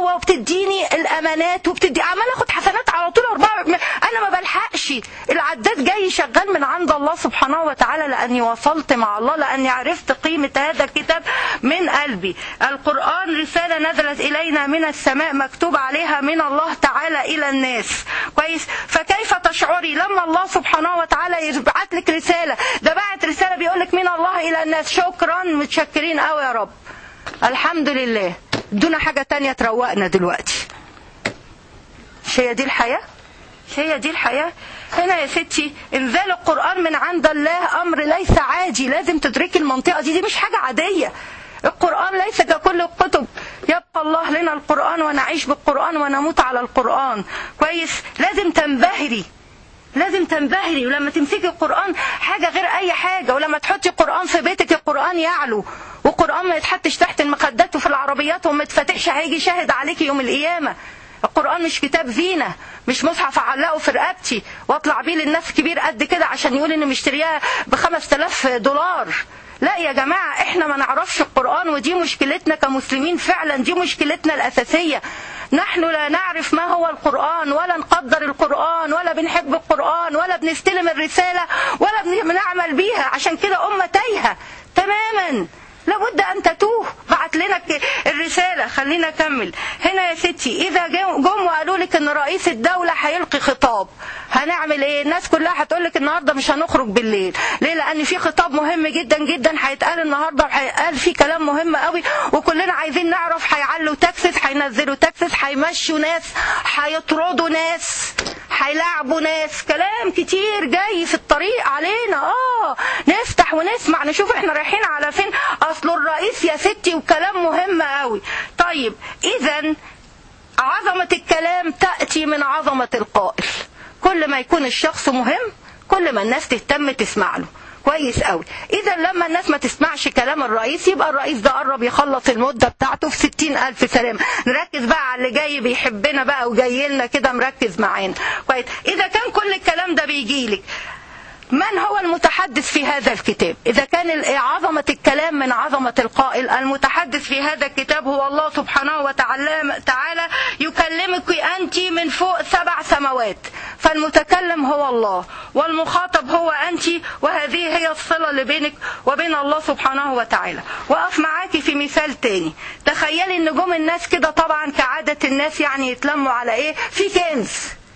القوه وبتديني الامانات وبتدي عمال اخد حسنات على طول اربعه انا ما بلحقش العداد جاي شغال من عند الله سبحانه وتعالى لاني وصلت مع الله لاني عرفت قيمه هذا الكتاب من قلبي القران رساله نزلت الينا من السماء مكتوب عليها من الله تعالى الى الناس كويس فكيف تشعري لما الله سبحانه وتعالى يبعت لك رساله ده بعت رساله بيقول لك من الله الى الناس شكرا متشكرين قوي يا رب الحمد لله دون حاجه تانية تروقنا دلوقتي مش هي دي الحياه مش هي دي الحياه هنا يا ستي انزال القران من عند الله امر ليس عادي لازم تدركي المنطقه دي دي مش حاجه عاديه القرآن ليس ككل الكتب يبقى الله لنا القرآن ونعيش بالقرآن ونموت على القرآن كويس لازم تنبهري لازم تنبهري ولما تمسكي القرآن حاجة غير أي حاجة ولما تحطي القرآن في بيتك القرآن يعلو والقرآن ما يتحطش تحت المخدات وفي العربيات وما يتفتحش هيجي شاهد عليكي يوم القيامة القرآن مش كتاب زينة مش مصحف اعلقه في رقبتي واطلع بيه للناس كبير قد كده عشان يقول اني مشترياه ب 5000 دولار لا يا جماعة احنا ما نعرفش القرآن ودي مشكلتنا كمسلمين فعلا دي مشكلتنا الأساسية نحن لا نعرف ما هو القرآن ولا نقدر القرآن ولا بنحب القرآن ولا بنستلم الرسالة ولا بنعمل بيها عشان كده أمة تايهة تماما لابد أن تتوه بعت لنا الرسالة خلينا أكمل هنا يا ستي إذا جم وقالوا لك إن رئيس الدولة هيلقي خطاب هنعمل إيه الناس كلها هتقول لك النهاردة مش هنخرج بالليل ليه لأن في خطاب مهم جدا جدا هيتقال النهاردة وهيتقال فيه كلام مهم قوي وكلنا عايزين نعرف هيعلوا تاكسس هينزلوا تاكسس هيمشوا ناس هيطردوا ناس هيلعبوا ناس كلام كتير جاي في الطريق علينا اه نفتح ونسمع نشوف احنا رايحين على فين اصل الرئيس يا ستي وكلام مهم قوي طيب اذا عظمة الكلام تأتي من عظمة القائل كل ما يكون الشخص مهم كل ما الناس تهتم تسمع له كويس قوي اذا لما الناس ما تسمعش كلام الرئيس يبقى الرئيس ده قرب يخلص المدة بتاعته في ستين ألف سلام نركز بقى على اللي جاي بيحبنا بقى وجاي لنا كده مركز معانا كويس اذا كان كل الكلام ده بيجيلك من هو المتحدث في هذا الكتاب إذا كان عظمة الكلام من عظمة القائل المتحدث في هذا الكتاب هو الله سبحانه وتعالى تعالى يكلمك أنت من فوق سبع سماوات فالمتكلم هو الله والمخاطب هو أنت وهذه هي الصلة اللي بينك وبين الله سبحانه وتعالى وأقف معاكي في مثال تاني تخيلي ان جم الناس كده طبعا كعادة الناس يعني يتلموا على ايه في كنز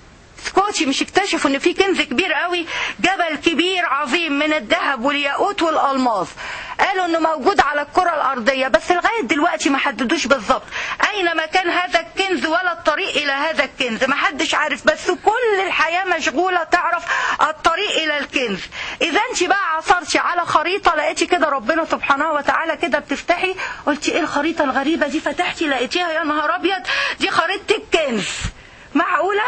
سكوتشي مش اكتشفوا ان في كنز كبير قوي جبل كبير عظيم من الذهب والياقوت والالماظ قالوا انه موجود على الكره الارضيه بس لغايه دلوقتي ما حددوش بالظبط اين مكان هذا الكنز ولا الطريق الى هذا الكنز ما حدش عارف بس كل الحياه مشغوله تعرف الطريق الى الكنز اذا انت بقى عثرتي على خريطه لقيتي كده ربنا سبحانه وتعالى كده بتفتحي قلتي ايه الخريطه الغريبه دي فتحتي لقيتيها يا نهار ابيض دي خريطه الكنز معقوله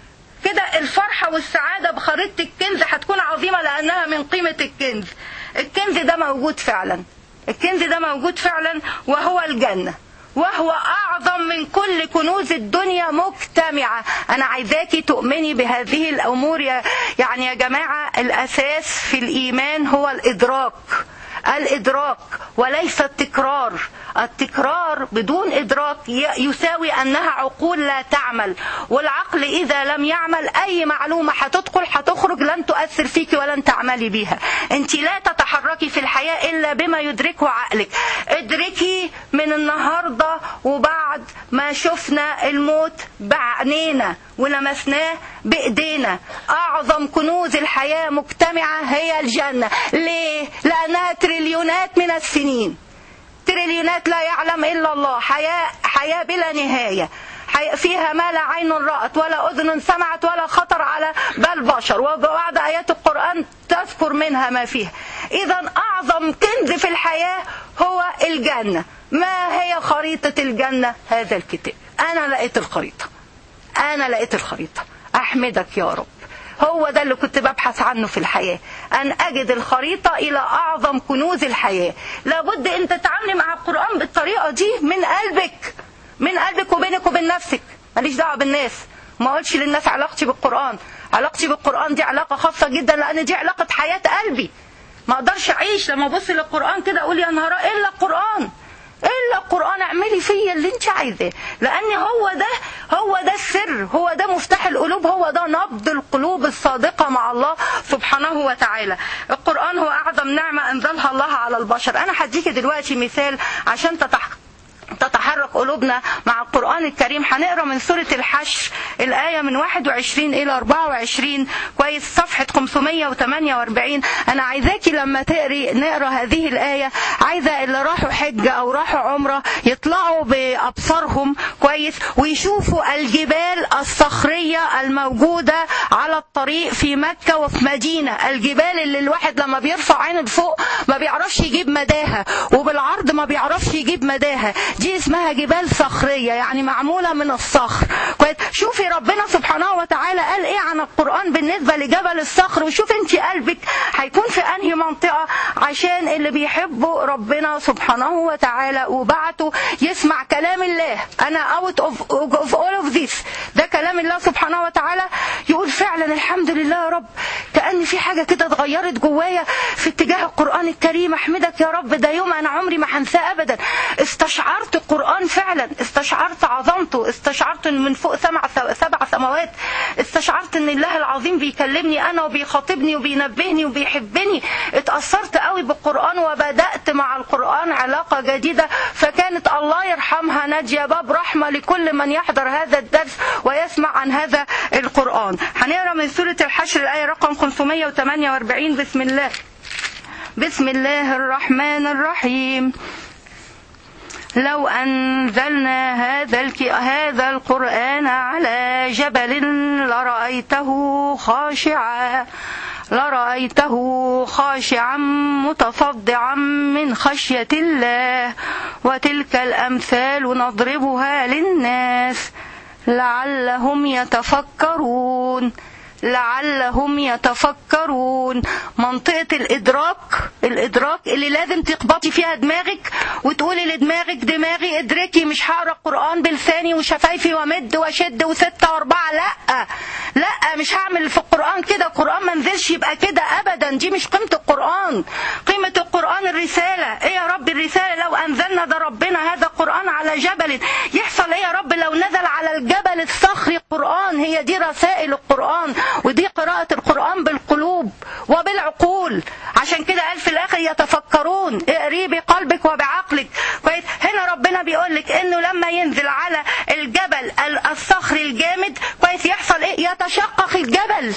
كده الفرحة والسعادة بخريطة الكنز هتكون عظيمة لأنها من قيمة الكنز الكنز ده موجود فعلا الكنز ده موجود فعلا وهو الجنة وهو أعظم من كل كنوز الدنيا مجتمعة أنا عايزاكي تؤمني بهذه الأمور يا يعني يا جماعة الأساس في الإيمان هو الإدراك الإدراك وليس التكرار التكرار بدون إدراك يساوي أنها عقول لا تعمل والعقل إذا لم يعمل أي معلومة هتدخل هتخرج لن تؤثر فيك ولن تعملي بها أنت لا تتحركي في الحياة إلا بما يدركه عقلك ادركي من النهاردة وبعد ما شفنا الموت بعينينا ولمسناه بإيدينا أعظم كنوز الحياة مجتمعة هي الجنة ليه؟ لأنها تريليونات من السنين تريليونات لا يعلم إلا الله حياة, حياة بلا نهاية فيها ما لا عين رأت ولا أذن سمعت ولا خطر على بال بشر وبعض آيات القرآن تذكر منها ما فيها إذا أعظم كنز في الحياة هو الجنة ما هي خريطة الجنة هذا الكتاب أنا لقيت الخريطة أنا لقيت الخريطة أحمدك يا رب هو ده اللي كنت ببحث عنه في الحياة أن أجد الخريطة إلى أعظم كنوز الحياة لابد أن تتعاملي مع القرآن بالطريقة دي من قلبك من قلبك وبينك وبين نفسك ماليش دعوة بالناس ما اقولش للناس علاقتي بالقرآن علاقتي بالقرآن دي علاقة خاصة جدا لأن دي علاقة حياة قلبي ما اقدرش اعيش لما ابص للقرآن كده اقول يا نهار الا القرآن الا القران اعملي فيا اللي انت عايزاه لان هو ده هو ده السر هو ده مفتاح القلوب هو ده نبض القلوب الصادقه مع الله سبحانه وتعالى القران هو اعظم نعمه انزلها الله على البشر انا هديكي دلوقتي مثال عشان تتحقق تتحرك قلوبنا مع القرآن الكريم هنقرا من سورة الحشر الآية من 21 إلى 24 كويس صفحة 548 أنا عايزاكي لما تقري نقرا هذه الآية عايزة اللي راحوا حج أو راحوا عمرة يطلعوا بأبصارهم كويس ويشوفوا الجبال الصخرية الموجودة على الطريق في مكة وفي مدينة الجبال اللي الواحد لما بيرفع عينه لفوق ما بيعرفش يجيب مداها وبالعرض ما بيعرفش يجيب مداها دي اسمها جبال صخرية يعني معمولة من الصخر كويس شوفي ربنا سبحانه وتعالى قال ايه عن القرآن بالنسبة لجبل الصخر وشوفي انت قلبك هيكون في انهي منطقة عشان اللي بيحبوا ربنا سبحانه وتعالى وبعته يسمع كلام الله انا اوت اوف اوف اول اوف ذيس ده كلام الله سبحانه وتعالى يقول فعلا الحمد لله يا رب كأن في حاجة كده اتغيرت جوايا في اتجاه القرآن الكريم احمدك يا رب ده يوم انا عمري ما هنساه ابدا استشعرت القرآن فعلا استشعرت عظمته استشعرت ان من فوق سبع سبع سماوات استشعرت ان الله العظيم بيكلمني انا وبيخاطبني وبينبهني وبيحبني اتأثرت قوي بالقرآن وبدأت مع القرآن علاقة جديدة فكانت الله يرحمها نادية باب رحمة لكل من يحضر هذا الدرس ويسمع عن هذا القرآن هنقرا من سورة الحشر الآية رقم 548 بسم الله بسم الله الرحمن الرحيم لو أنزلنا هذا الك... هذا القرآن على جبل لرأيته خاشعا لرأيته خاشعا متصدعا من خشية الله وتلك الأمثال نضربها للناس لعلهم يتفكرون لعلهم يتفكرون منطقة الإدراك الإدراك اللي لازم تخبطي فيها دماغك وتقولي لدماغك دماغي ادركي مش هقرا القرآن بلساني وشفايفي ومد واشد وستة واربعة لا لا مش هعمل في القرآن كده القرآن ما نزلش يبقى كده أبدا دي مش قيمة القرآن قيمة القرآن الرسالة ايه يا رب الرسالة لو أنزلنا ده ربنا هذا القرآن على جبل يحصل ايه يا رب لو نزل على الجبل الصخري القرآن هي دي رسائل القرآن ودي قراءة القرآن بالقلوب وبالعقول عشان كده قال في الآخر يتفكرون اقري بقلبك وبعقلك كويس هنا ربنا بيقول لك انه لما ينزل على الجبل الصخري الجامد كويس يحصل ايه يتشقق الجبل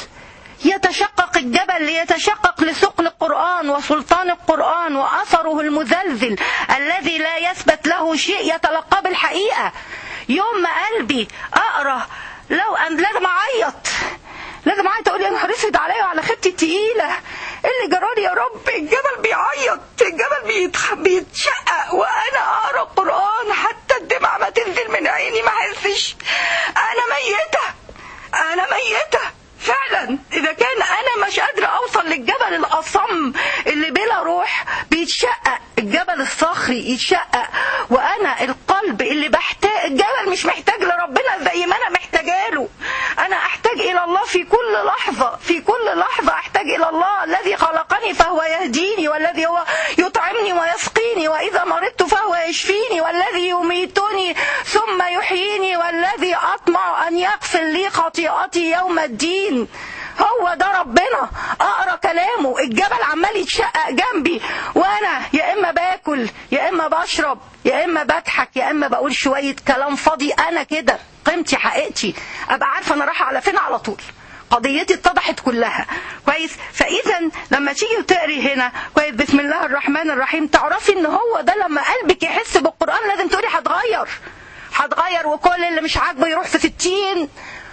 يتشقق الجبل ليتشقق لثقل القرآن وسلطان القرآن وأثره المزلزل الذي لا يثبت له شيء يتلقى بالحقيقة يوم ما قلبي أقرأ لو أن لازم أعيط لازم اعيط اقول يا نهار اسود عليا وعلى خيبتي التقيله ايه اللي جرالي يا رب الجبل بيعيط الجبل بيتخ... بيتشقق وانا اقرا القران حتى الدمعه ما تنزل من عيني ما احسش انا ميته انا ميته فعلا اذا كان انا مش قادره اوصل للجبل الاصم اللي بلا روح بيتشقق الجبل الصخري يتشقق وانا القلب اللي بحتاج الجبل مش محتاج لربنا زي ما انا محتاجاله انا احتاج الى الله في كل لحظه في كل لحظه احتاج الى الله الذي خلقني فهو يهديني والذي هو يطعمني ويسقيني واذا مرضت فهو يشفيني والذي يميتني ثم يحييني والذي اطمع ان يغفر لي خطيئتي يوم الدين هو ده ربنا اقرا كلامه الجبل عمال يتشقق جنبي وانا يا اما باكل يا اما بشرب يا اما بضحك يا اما بقول شويه كلام فاضي انا كده قيمتي حقيقتي ابقى عارفه انا رايحه على فين على طول قضيتي اتضحت كلها كويس فاذا لما تيجي وتقري هنا كويس بسم الله الرحمن الرحيم تعرفي ان هو ده لما قلبك يحس بالقران لازم تقولي هتغير هتغير وكل اللي مش عاجبه يروح في ستين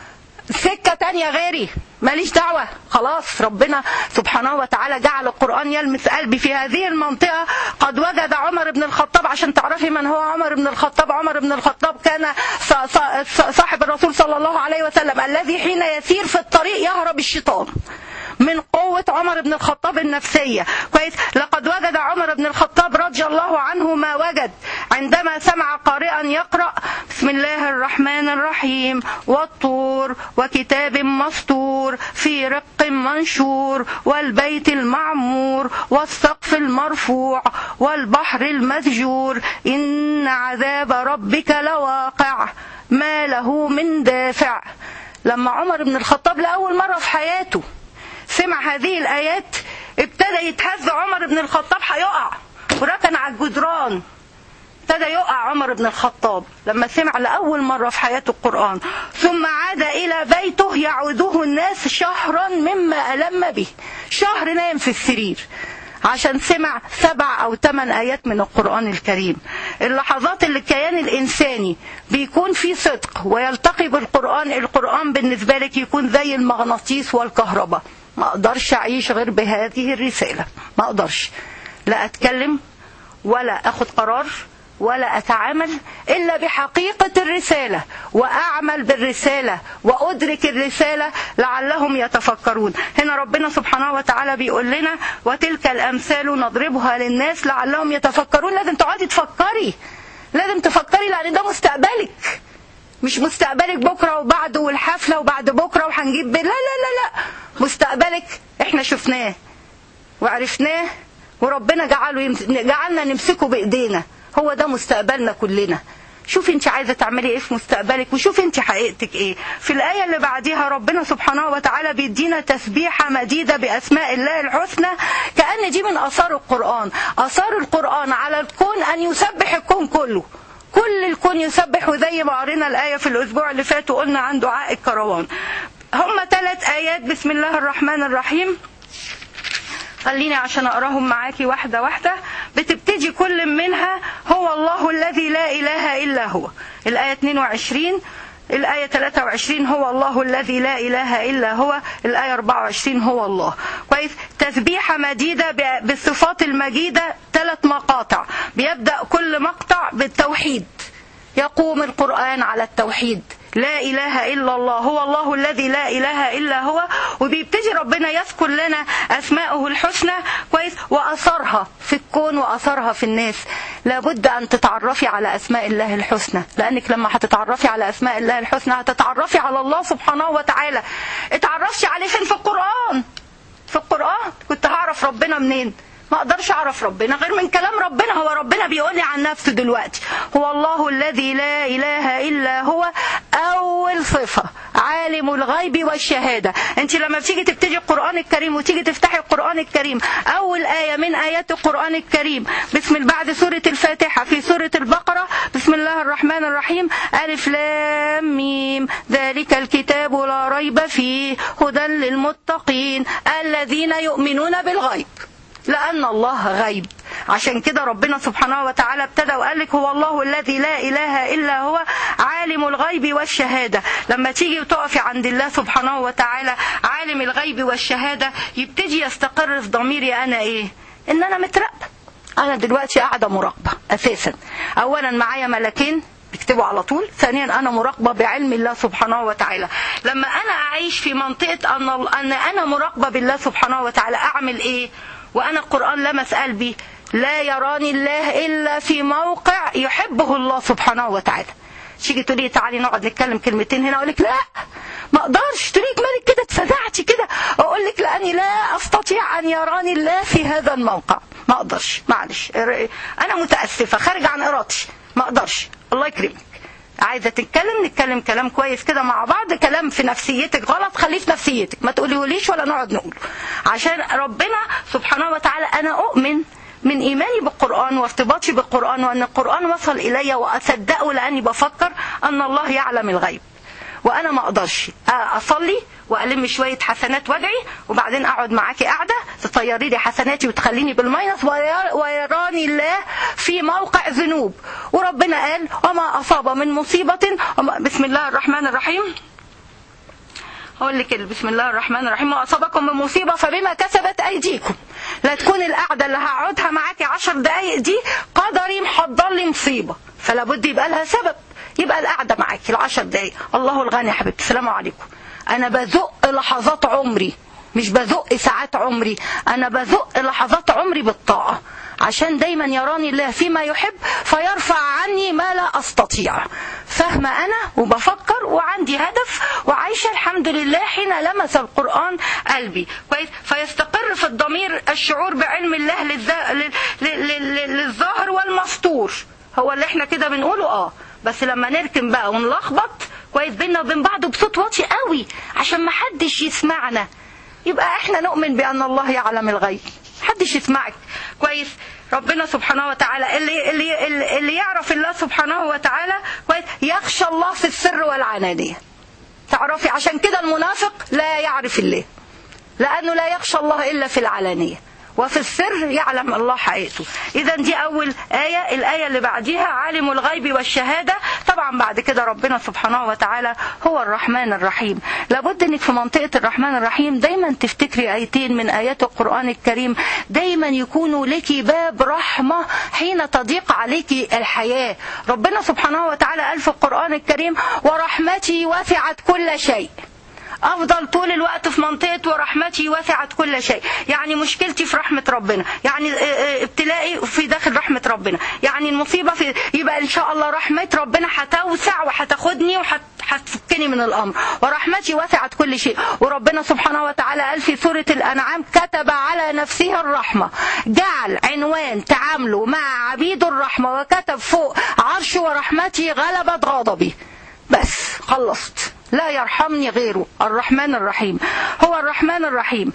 سكة تانية غيري ماليش دعوة خلاص ربنا سبحانه وتعالى جعل القرآن يلمس قلبي في هذه المنطقة قد وجد عمر بن الخطاب عشان تعرفي من هو عمر بن الخطاب عمر بن الخطاب كان صاحب الرسول صلى الله عليه وسلم الذي حين يسير في الطريق يهرب الشيطان من قوة عمر بن الخطاب النفسية كويس لقد وجد عمر بن الخطاب رضي الله عنه ما وجد عندما سمع قارئا يقرأ بسم الله الرحمن الرحيم والطور وكتاب مسطور في رق منشور والبيت المعمور والسقف المرفوع والبحر المسجور إن عذاب ربك لواقع ما له من دافع لما عمر بن الخطاب لأول مرة في حياته سمع هذه الآيات ابتدى يتهز عمر بن الخطاب هيقع وركن على الجدران ابتدى يقع عمر بن الخطاب لما سمع لأول مرة في حياته القرآن ثم عاد إلى بيته يعوده الناس شهرا مما ألم به شهر نام في السرير عشان سمع سبع أو ثمان آيات من القرآن الكريم اللحظات اللي الكيان الإنساني بيكون فيه صدق ويلتقي بالقرآن القرآن بالنسبة لك يكون زي المغناطيس والكهرباء ما أقدرش أعيش غير بهذه الرسالة ما أقدرش لا أتكلم ولا أخذ قرار ولا أتعامل إلا بحقيقة الرسالة وأعمل بالرسالة وأدرك الرسالة لعلهم يتفكرون هنا ربنا سبحانه وتعالى بيقول لنا وتلك الأمثال نضربها للناس لعلهم يتفكرون لازم تقعدي تفكري لازم تفكري لأن ده مستقبلك مش مستقبلك بكرة وبعده والحفلة وبعد بكرة وهنجيب لا لا لا لا مستقبلك احنا شفناه وعرفناه وربنا جعله يمس... جعلنا نمسكه بايدينا هو ده مستقبلنا كلنا شوفي انت عايزه تعملي ايه في مستقبلك وشوفي انت حقيقتك ايه في الايه اللي بعديها ربنا سبحانه وتعالى بيدينا تسبيحه مديده باسماء الله الحسنى كان دي من اثار القران اثار القران على الكون ان يسبح الكون كله كل الكون يسبح وزي ما قرينا الايه في الاسبوع اللي فات وقلنا عن دعاء الكروان هم ثلاث ايات بسم الله الرحمن الرحيم خليني عشان اقراهم معاكي واحدة واحدة بتبتدي كل منها هو الله الذي لا اله الا هو الآية 22 الآية 23 هو الله الذي لا إله إلا هو الآية 24 هو الله كويس تسبيحة مديدة بالصفات المجيدة ثلاث مقاطع بيبدأ كل مقطع بالتوحيد يقوم القرآن على التوحيد لا إله إلا الله هو الله الذي لا إله إلا هو وبيبتدي ربنا يذكر لنا أسماءه الحسنى كويس وأثرها في الكون وأثرها في الناس لابد أن تتعرفي على أسماء الله الحسنى لأنك لما هتتعرفي على أسماء الله الحسنى هتتعرفي على الله سبحانه وتعالى اتعرفتي عليه فين في القرآن في القرآن كنت هعرف ربنا منين ما اقدرش اعرف ربنا غير من كلام ربنا هو ربنا بيقول لي عن نفسه دلوقتي هو الله الذي لا اله الا هو اول صفه عالم الغيب والشهاده انت لما بتيجي تبتدي القران الكريم وتيجي تفتحي القران الكريم اول ايه من ايات القران الكريم بسم بعد سوره الفاتحه في سوره البقره بسم الله الرحمن الرحيم الف لام ميم ذلك الكتاب لا ريب فيه هدى للمتقين الذين يؤمنون بالغيب لأن الله غيب عشان كده ربنا سبحانه وتعالى ابتدى وقال لك هو الله الذي لا إله إلا هو عالم الغيب والشهادة لما تيجي وتقفي عند الله سبحانه وتعالى عالم الغيب والشهادة يبتدي يستقر في ضميري أنا إيه إن أنا متراقبة أنا دلوقتي قاعدة مراقبة أساسا أولا معايا ملكين بيكتبوا على طول ثانيا انا مراقبه بعلم الله سبحانه وتعالى لما انا اعيش في منطقه ان ان انا مراقبه بالله سبحانه وتعالى اعمل ايه وانا القران لمس قلبي لا يراني الله الا في موقع يحبه الله سبحانه وتعالى تيجي تقولي تعالي نقعد نتكلم كلمتين هنا اقول لك لا ما اقدرش تقولي مالك كده اتفزعتي كده اقول لك لاني لا استطيع ان يراني الله في هذا الموقع ما اقدرش معلش انا متاسفه خارج عن ارادتي ما اقدرش الله يكرمك عايزه تتكلم نتكلم كلام كويس كده مع بعض كلام في نفسيتك غلط خليه في نفسيتك ما تقوليهوليش ولا نقعد نقول عشان ربنا سبحانه وتعالى انا اؤمن من ايماني بالقران وارتباطي بالقران وان القران وصل الي واصدقه لاني بفكر ان الله يعلم الغيب وانا ما اقدرش اصلي والم شويه حسنات وادعي وبعدين اقعد معاكي قاعده تطيري لي حسناتي وتخليني بالماينس ويراني الله في موقع ذنوب وربنا قال وما اصاب من مصيبه بسم الله الرحمن الرحيم هقول لك بسم الله الرحمن الرحيم ما اصابكم من مصيبه فبما كسبت ايديكم لا تكون القعده اللي هقعدها معاكي عشر دقايق دي قدري محضر لي مصيبه فلا بد يبقى لها سبب يبقى القعده معاكي العشر دقايق الله الغني يا حبيبتي السلام عليكم انا بزق لحظات عمري مش بزق ساعات عمري انا بزق لحظات عمري بالطاعه عشان دايما يراني الله فيما يحب فيرفع عني ما لا استطيع فاهمه انا وبفكر وعندي هدف وعايشه الحمد لله حين لمس القران قلبي كويس فيستقر في الضمير الشعور بعلم الله للذ- لل- لل- لل- للظاهر والمستور هو اللي احنا كده بنقوله اه بس لما نركن بقى ونلخبط كويس بينا وبين بعض بصوت واطي قوي عشان ما حدش يسمعنا يبقى احنا نؤمن بان الله يعلم الغيب محدش يسمعك كويس ربنا سبحانه وتعالى اللي اللي اللي اللي يعرف الله سبحانه وتعالى كويس يخشى الله في السر والعلانيه تعرفي عشان كده المنافق لا يعرف الله لأنه لا يخشى الله إلا في العلانية وفي السر يعلم الله حقيقته إذا دي أول آية الآية اللي بعديها عالم الغيب والشهادة طبعا بعد كده ربنا سبحانه وتعالى هو الرحمن الرحيم لابد أنك في منطقة الرحمن الرحيم دايما تفتكري آيتين من آيات القرآن الكريم دايما يكونوا لك باب رحمة حين تضيق عليك الحياة ربنا سبحانه وتعالى قال في القرآن الكريم ورحمتي وسعت كل شيء افضل طول الوقت في منطقه ورحمتي وسعت كل شيء يعني مشكلتي في رحمه ربنا يعني اه، اه، ابتلائي في داخل رحمه ربنا يعني المصيبه في يبقى ان شاء الله رحمه ربنا هتوسع وهتاخدني وهتفكني من الامر ورحمتي وسعت كل شيء وربنا سبحانه وتعالى قال في سوره الانعام كتب على نفسه الرحمه جعل عنوان تعامله مع عبيد الرحمه وكتب فوق عرش ورحمتي غلبت غضبي بس خلصت لا يرحمني غيره الرحمن الرحيم هو الرحمن الرحيم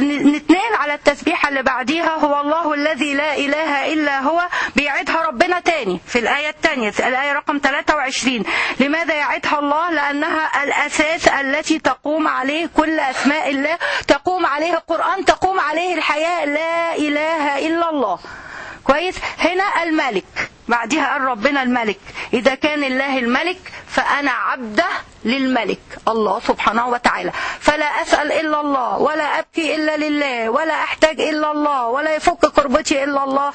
نتنقل على التسبيحة اللي بعديها هو الله الذي لا إله إلا هو بيعدها ربنا تاني في الآية الثانية الآية رقم 23 لماذا يعدها الله لأنها الأساس التي تقوم عليه كل أسماء الله تقوم عليه القرآن تقوم عليه الحياة لا إله إلا الله كويس هنا الملك بعدها قال ربنا الملك إذا كان الله الملك فأنا عبده للملك الله سبحانه وتعالى فلا أسأل إلا الله ولا أبكي إلا لله ولا أحتاج إلا الله ولا يفك كربتي إلا الله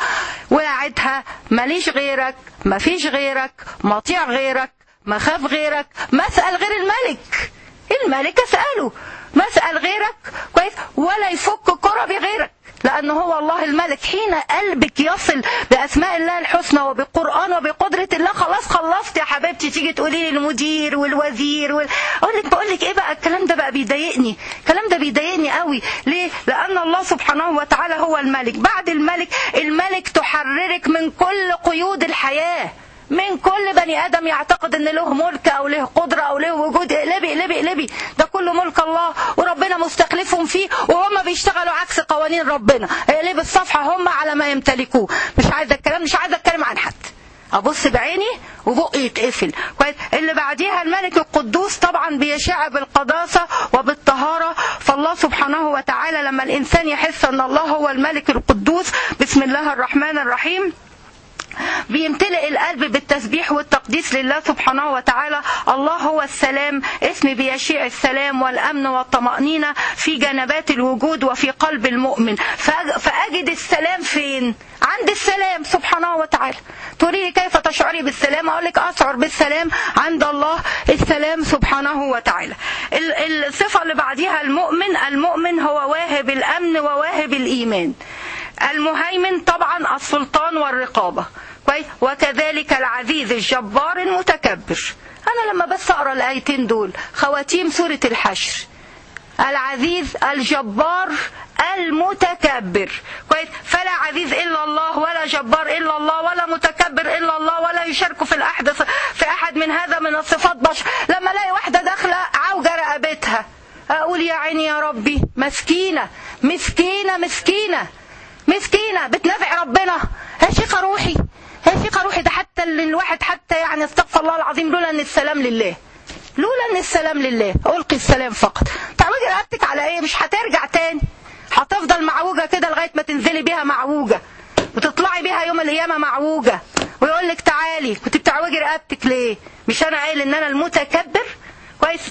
وأعدها ماليش غيرك مفيش غيرك مطيع غيرك مخاف غيرك مسأل غير الملك الملك أسأله مسأل غيرك كويس ولا يفك كربي غيرك لأن هو الله الملك حين قلبك يصل بأسماء الله الحسنى وبالقرآن وبقدرة الله خلاص خلصت يا حبيبتي تيجي تقولي لي المدير والوزير وال... أقول لك بقول لك إيه بقى الكلام ده بقى بيضايقني الكلام ده بيضايقني قوي ليه؟ لأن الله سبحانه وتعالى هو الملك بعد الملك الملك تحررك من كل قيود الحياة من كل بني ادم يعتقد ان له ملك او له قدره او له وجود اقلبي اقلبي اقلبي ده كله ملك الله وربنا مستخلفهم فيه وهم بيشتغلوا عكس قوانين ربنا اقلبي الصفحه هم على ما يمتلكوه مش عايزه الكلام مش عايزه اتكلم عن حد ابص بعيني وبقي يتقفل كويس اللي بعديها الملك القدوس طبعا بيشع بالقداسه وبالطهاره فالله سبحانه وتعالى لما الانسان يحس ان الله هو الملك القدوس بسم الله الرحمن الرحيم بيمتلئ القلب بالتسبيح والتقديس لله سبحانه وتعالى الله هو السلام اسم بيشيع السلام والأمن والطمأنينة في جنبات الوجود وفي قلب المؤمن فأجد السلام فين عند السلام سبحانه وتعالى تريد كيف تشعري بالسلام أقول لك أشعر بالسلام عند الله السلام سبحانه وتعالى الصفة اللي بعديها المؤمن المؤمن هو واهب الأمن وواهب الإيمان المهيمن طبعا السلطان والرقابة كويس وكذلك العزيز الجبار المتكبر أنا لما بس أقرأ الآيتين دول خواتيم سورة الحشر العزيز الجبار المتكبر كويس فلا عزيز الا الله ولا جبار الا الله ولا متكبر الا الله ولا يشارك في الاحدث في احد من هذا من الصفات بشر لما الاقي واحده داخله عوجه رقبتها اقول يا عيني يا ربي مسكينه مسكينه مسكينه مسكينه بتنافع ربنا يا شيخه روحي يا شيخه روحي ده حتى الواحد حتى يعني استغفر الله العظيم لولا ان السلام لله لولا ان السلام لله القي السلام فقط تعوجي رقبتك على ايه مش هترجع تاني هتفضل معوجه كده لغايه ما تنزلي بيها معوجه وتطلعي بيها يوم القيامه معوجه ويقول لك تعالي كنت بتعوجي رقبتك ليه مش انا قايل ان انا المتكبر كويس التكبر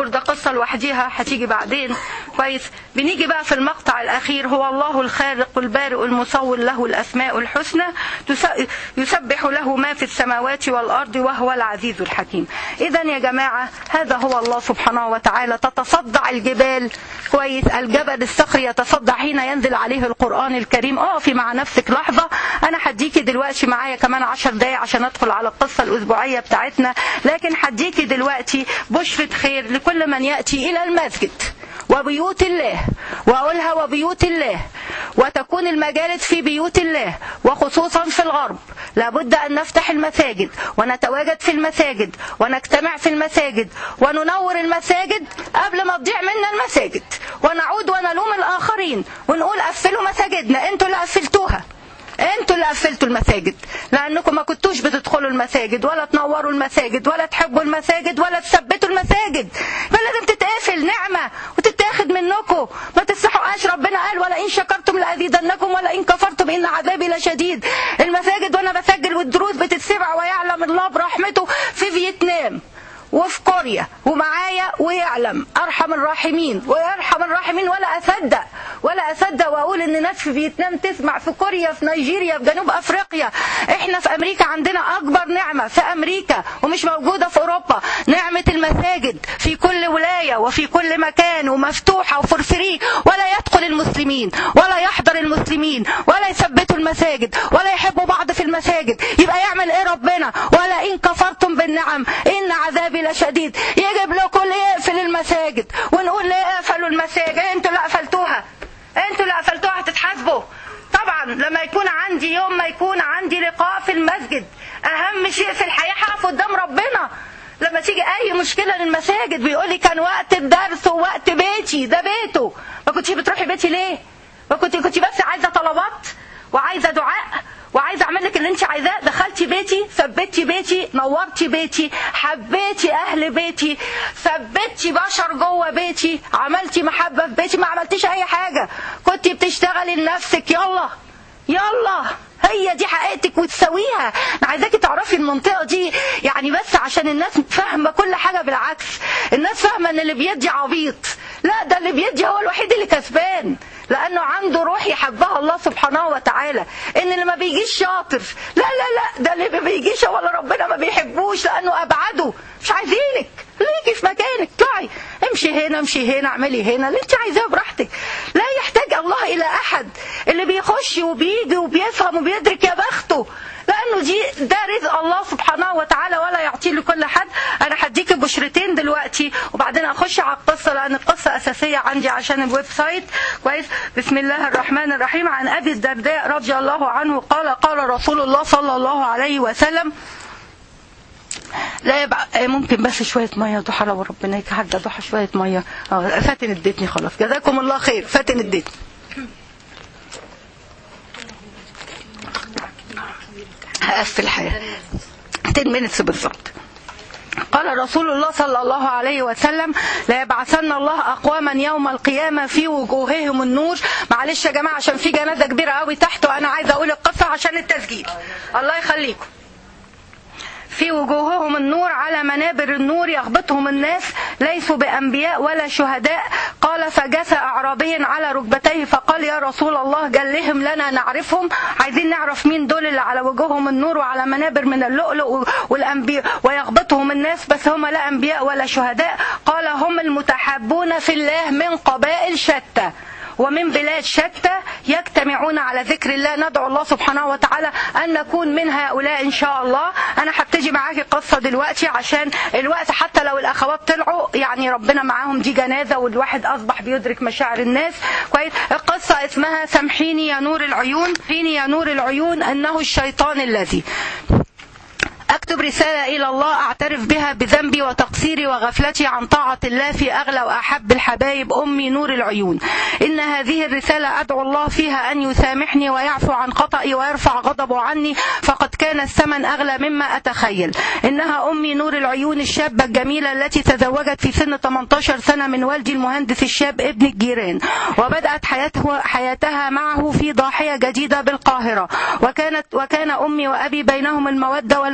التكبر ده قصة لوحديها هتيجي بعدين كويس بنيجي بقى في المقطع الأخير هو الله الخالق البارئ المصور له الأسماء الحسنى تس- يسبح له ما في السماوات والأرض وهو العزيز الحكيم إذا يا جماعة هذا هو الله سبحانه وتعالى تتصدع الجبال كويس الجبل الصخري يتصدع حين ينزل عليه القرآن الكريم اقفي مع نفسك لحظة أنا هديكي دلوقتي معايا كمان عشر دقايق عشان أدخل على القصة الأسبوعية بتاعتنا لكن هديكي دلوقتي بشرة خير لكل من يأتي إلى المسجد وبيوت الله وأقولها وبيوت الله وتكون المجالس في بيوت الله وخصوصا في الغرب لابد أن نفتح المساجد ونتواجد في المساجد ونجتمع في المساجد وننور المساجد قبل ما تضيع منا المساجد ونعود ونلوم الآخرين ونقول قفلوا مساجدنا انتوا اللي قفلتوها انتوا اللي قفلتوا المساجد لانكم ما كنتوش بتدخلوا المساجد ولا تنوروا المساجد ولا تحبوا المساجد ولا تثبتوا المساجد فلازم تتقفل نعمه وتتاخد منكم ما تستحقوهاش ربنا قال ولئن شكرتم لازيدنكم ولئن كفرتم ان عذابي لشديد المساجد وانا بسجل والدروس بتتسمع ويعلم الله برحمته في فيتنام وفي كوريا ومعايا ويعلم ارحم الراحمين ويرحم الراحمين ولا اصدق ولا اصدق واقول ان ناس في فيتنام تسمع في كوريا في نيجيريا في جنوب افريقيا احنا في امريكا عندنا اكبر نعمه في امريكا ومش موجوده في اوروبا نعمه المساجد في كل ولايه وفي كل مكان ومفتوحه وفور فري ولا يدخل المسلمين ولا يحضر المسلمين ولا يثبتوا المساجد ولا يحبوا بعض في المساجد يبقى يعمل ايه ربنا ولا ان كفرتم بالنعم ان عذابي لشديد يجب لكم ليه يقفل المساجد ونقول ليه قفلوا المساجد انتوا اللي قفلتوها انتوا اللي قفلتوها هتتحاسبوا طبعا لما يكون عندي يوم ما يكون عندي لقاء في المسجد اهم شيء في الحياه هقف قدام ربنا لما تيجي اي مشكله للمساجد بيقول لي كان وقت الدرس ووقت بيتي ده بيته ما كنتش بتروحي بيتي ليه ما كنت كنت بس عايزه طلبات وعايزه دعاء وعايزه اعمل لك اللي انت عايزاه دخلتي بيتي ثبتي بيتي نورتي بيتي حبيتي اهل بيتي ثبتي بشر جوه بيتي عملتي محبه في بيتي ما عملتيش اي حاجه كنت بتشتغلي لنفسك يلا يلا هي دي حقيقتك وتسويها انا عايزاكي تعرفي المنطقه دي يعني بس عشان الناس فاهمه كل حاجه بالعكس الناس فاهمه ان اللي بيدي عبيط لا ده اللي بيدي هو الوحيد اللي كسبان لانه عنده روح يحبها الله سبحانه وتعالى ان اللي ما بيجيش شاطر لا لا لا ده اللي ما بيجيش هو اللي ربنا ما بيحبوش لانه ابعده مش عايزينك ليكي في مكانك طلعي امشي هنا امشي هنا اعملي هنا اللي انت عايزاه براحتك لا يحتاج الله الى احد اللي بيخش وبيجي وبيفهم وبيدرك يا بخته لانه دي ده رزق الله سبحانه وتعالى ولا يعطيه لكل حد انا هديك بشرتين دلوقتي وبعدين اخش على القصه لان القصه اساسيه عندي عشان الويب سايت كويس بسم الله الرحمن الرحيم عن ابي الدرداء رضي الله عنه قال قال رسول الله صلى الله عليه وسلم لا يبقى ممكن بس شوية مية ضحى لو ربنا يك حاجة ضحى شوية مية اه فاتن اديتني خلاص جزاكم الله خير فاتن اديتني هقفل الحياة 10 minutes بالظبط قال رسول الله صلى الله عليه وسلم لا يبعثن الله اقواما يوم القيامه في وجوههم النور معلش يا جماعه عشان في جنازه كبيره قوي تحت وانا عايزه اقول القصه عشان التسجيل الله يخليكم في وجوههم النور على منابر النور يغبطهم الناس ليسوا بأنبياء ولا شهداء قال فجثى أعرابي على ركبتيه فقال يا رسول الله جلهم لنا نعرفهم عايزين نعرف مين دول اللي على وجوههم النور وعلى منابر من اللؤلؤ والأنبياء ويغبطهم الناس بس هم لا أنبياء ولا شهداء قال هم المتحبون في الله من قبائل شتى ومن بلاد شتى يجتمعون على ذكر الله ندعو الله سبحانه وتعالى أن نكون من هؤلاء إن شاء الله أنا هبتدي معاكي قصة دلوقتي عشان الوقت حتى لو الأخوات طلعوا يعني ربنا معاهم دي جنازة والواحد أصبح بيدرك مشاعر الناس كويس القصة اسمها سامحيني يا نور العيون سامحيني يا نور العيون أنه الشيطان الذي أكتب رسالة إلى الله أعترف بها بذنبي وتقصيري وغفلتي عن طاعة الله في أغلى وأحب الحبايب أمي نور العيون إن هذه الرسالة أدعو الله فيها أن يسامحني ويعفو عن خطئي ويرفع غضبه عني فقد كان الثمن أغلى مما أتخيل إنها أمي نور العيون الشابة الجميلة التي تزوجت في سن 18 سنة من والدي المهندس الشاب ابن الجيران وبدأت حياته حياتها معه في ضاحية جديدة بالقاهرة وكانت وكان أمي وأبي بينهم المودة والمحبة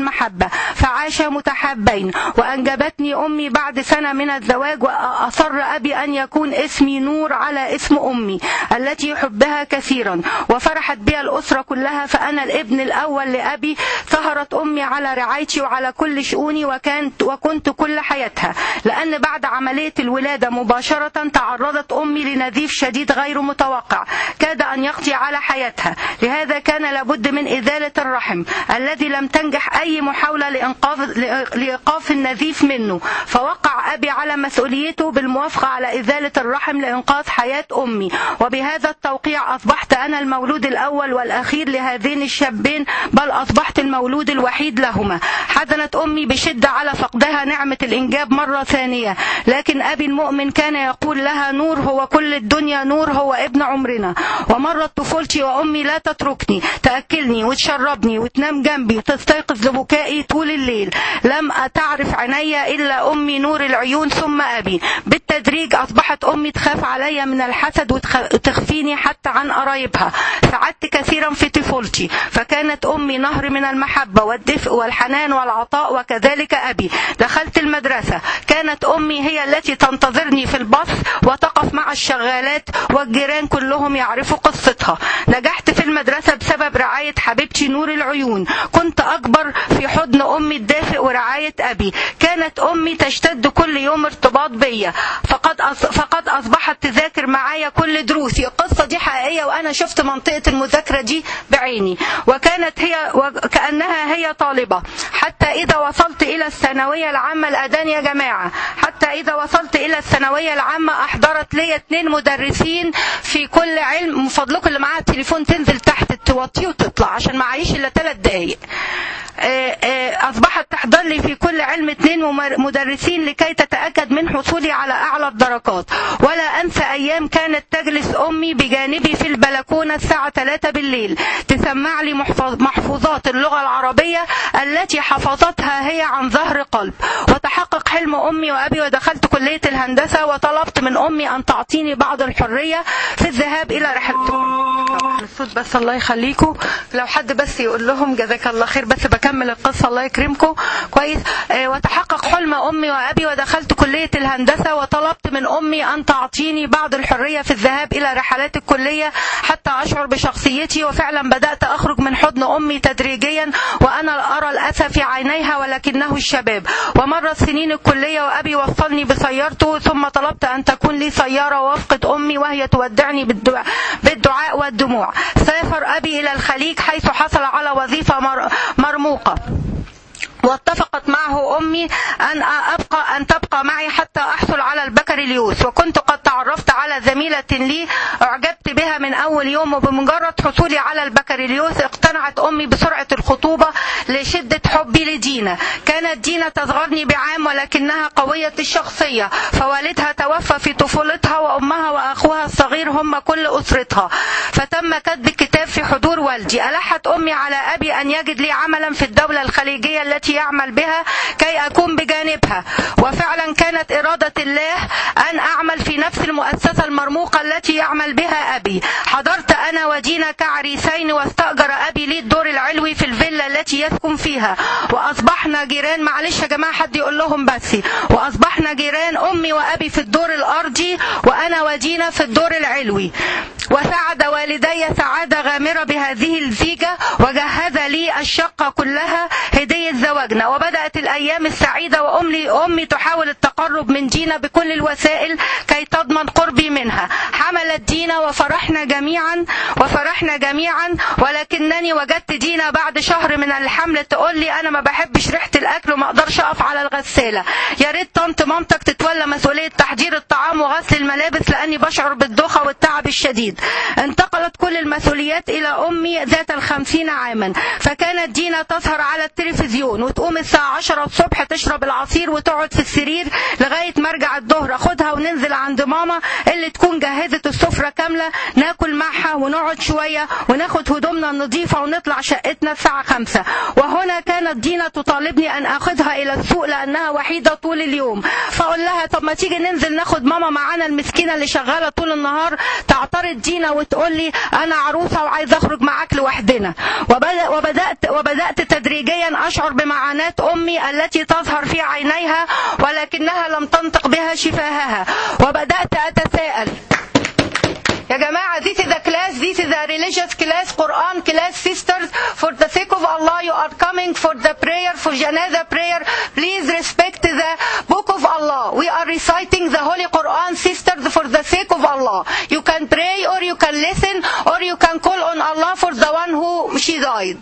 فعاشا متحابين وأنجبتني أمي بعد سنة من الزواج وأصر أبي أن يكون اسمي نور على اسم أمي التي يحبها كثيرا وفرحت بي الأسرة كلها فأنا الابن الأول لأبي سهرت أمي على رعايتي وعلى كل شؤوني وكانت وكنت كل حياتها لأن بعد عملية الولادة مباشرة تعرضت أمي لنزيف شديد غير متوقع كاد أن يقضي على حياتها لهذا كان لابد من إزالة الرحم الذي لم تنجح أي محاولة لإنقاذ لإيقاف النزيف منه فوقع أبي على مسؤوليته بالموافقة على إزالة الرحم لإنقاذ حياة أمي وبهذا التوقيع أصبحت أنا المولود الأول والأخير لهذين الشابين بل أصبحت المولود الوحيد لهما حزنت أمي بشدة على فقدها نعمة الإنجاب مرة ثانية لكن أبي المؤمن كان يقول لها نور هو كل الدنيا نور هو ابن عمرنا ومرت طفولتي وأمي لا تتركني تأكلني وتشربني وتنام جنبي وتستيقظ لبكائي طول الليل لم تعرف عيني إلا أمي نور العيون ثم أبي بالتدريج أصبحت أمي تخاف علي من الحسد وتخفيني حتى عن قرايبها سعدت كثيرا في طفولتي فكانت أمي نهر من المحبة والدفء والحنان والعطاء وكذلك أبي دخلت المدرسة كانت أمي هي التي تنتظرني في الباص وتقف مع الشغالات والجيران كلهم يعرفوا قصتها نجحت في المدرسة بسبب رعاية حبيبتي نور العيون كنت أكبر في حضن أمي الدافئ ورعاية أبي كانت أمي تشتد كل يوم ارتباط بيا فقد أص... فقد أصبحت تذاكر معايا كل دروسي القصة دي حقيقية وأنا شفت منطقة المذاكرة دي بعيني وكانت هي وكأنها هي طالبة حتى إذا وصلت إلى الثانوية العامة الأذان يا جماعة حتى إذا وصلت إلى الثانوية العامة أحضرت لي اثنين مدرسين في كل علم من فضلكم اللي معاها التليفون تنزل تحت توطيه وتطلع عشان معيش إلا ثلاث دقايق أصبحت تحضر لي في كل علم اثنين مدرسين لكي تتأكد من حصولي على أعلى الدرجات ولا أنسى أيام كانت تجلس أمي بجانبي في البلكونة الساعة 3 بالليل تسمع لي محفوظات اللغة العربية التي حفظتها هي عن ظهر قلب وتحقق حلم أمي وأبي ودخلت كلية الهندسة وطلبت من أمي أن تعطيني بعض الحرية في الذهاب إلى رحلة الصوت بس الله يخليكم لو حد بس يقول لهم جزاك الله خير بس بكمل القصة الله يكرمكم كويس آه وتحقق حلم أمي وأبي ودخلت كلية الهندسة وطلبت من أمي أن تعطيني بعض الحرية في الذهاب إلى رحلات الكلية حتى أشعر بشخصيتي وفعلا بدأت أخرج من حضن أمي تدريجيا وأنا أرى الأسى في عينيها ولكنه الشباب ومرت سنين الكلية وأبي وصلني بسيارته ثم طلبت أن تكون لي سيارة وافقة أمي وهي تودعني بالدعاء, بالدعاء والدموع سافر أبي إلى الخليج حيث حصل على وظيفة مرموقة واتفقت معه أمي أن أبقى أن تبقى معي حتى أحصل على البكالوريوس وكنت قد تعرفت على زميلة لي أعجبت بها من أول يوم وبمجرد حصولي على البكالوريوس اقتنعت أمي بسرعة الخطوبة لشدة حبي لدينا كانت دينا تصغرني بعام ولكنها قوية الشخصية فوالدها توفى في طفولتها وأمها وأخوها الصغير هم كل أسرتها فتم كتب الكتاب في حضور والدي ألحت أمي على أبي أن يجد لي عملا في الدولة الخليجية التي يعمل بها كي أكون بجانبها وفعلا كانت إرادة الله أن أعمل في نفس المؤسسة المرموقة التي يعمل بها أبي حضرت أنا ودينا كعريسين واستأجر أبي لي الدور العلوي في الفيلا التي يسكن فيها وأصبحنا جيران معلش يا جماعة حد يقول لهم بس وأصبحنا جيران أمي وأبي في الدور الأرضي وأنا ودينا في الدور العلوي وسعد والدي سعادة غامرة بهذه الزيجة وجهز لي الشقة كلها هدية زواجنا وبدأت الأيام السعيدة وأمي أمي تحاول التقرب من دينا بكل الوسائل كي تضمن قربي منها حملت دينا وفرحنا جميعا وفرحنا جميعا ولكنني وجدت دينا بعد شهر من الحمل تقول لي أنا ما بحبش ريحة الأكل وما أقدرش أقف على الغسالة يا ريت طنط مامتك تتولى مسؤولية تحضير الطعام وغسل الملابس لأني بشعر بالدوخة والتعب الشديد انتقلت كل المسؤوليات إلى أمي ذات الخمسين عاما فكانت دينا تسهر على التلفزيون وتقوم الساعة عشرة الصبح تشرب العصير وتقعد في السرير لغاية ما ارجع الظهر اخدها وننزل عند ماما اللي تكون جهزت السفرة كاملة ناكل معها ونقعد شوية وناخد هدومنا النظيفة ونطلع شقتنا الساعة خمسة وهنا كانت دينا تطالبني ان اخدها الى السوق لانها وحيدة طول اليوم فاقول لها طب ما تيجي ننزل ناخد ماما معانا المسكينة اللي شغالة طول النهار تعترض دينا وتقول لي انا عروسه وعايزه اخرج معاك لوحدنا وبدأ وبدات وبدات تدريجيا اشعر بمعاناه امي التي تظهر في عينيها ولكنها لم تنطق بها شفاهها وبدات اتساءل يا جماعة this is a class this is a religious class Quran class sisters for the sake of Allah you are coming for the prayer for janaza prayer please respect the book of Allah we are reciting the holy Quran sisters for the sake of Allah you can pray or you can listen or you can call on Allah for the one who she died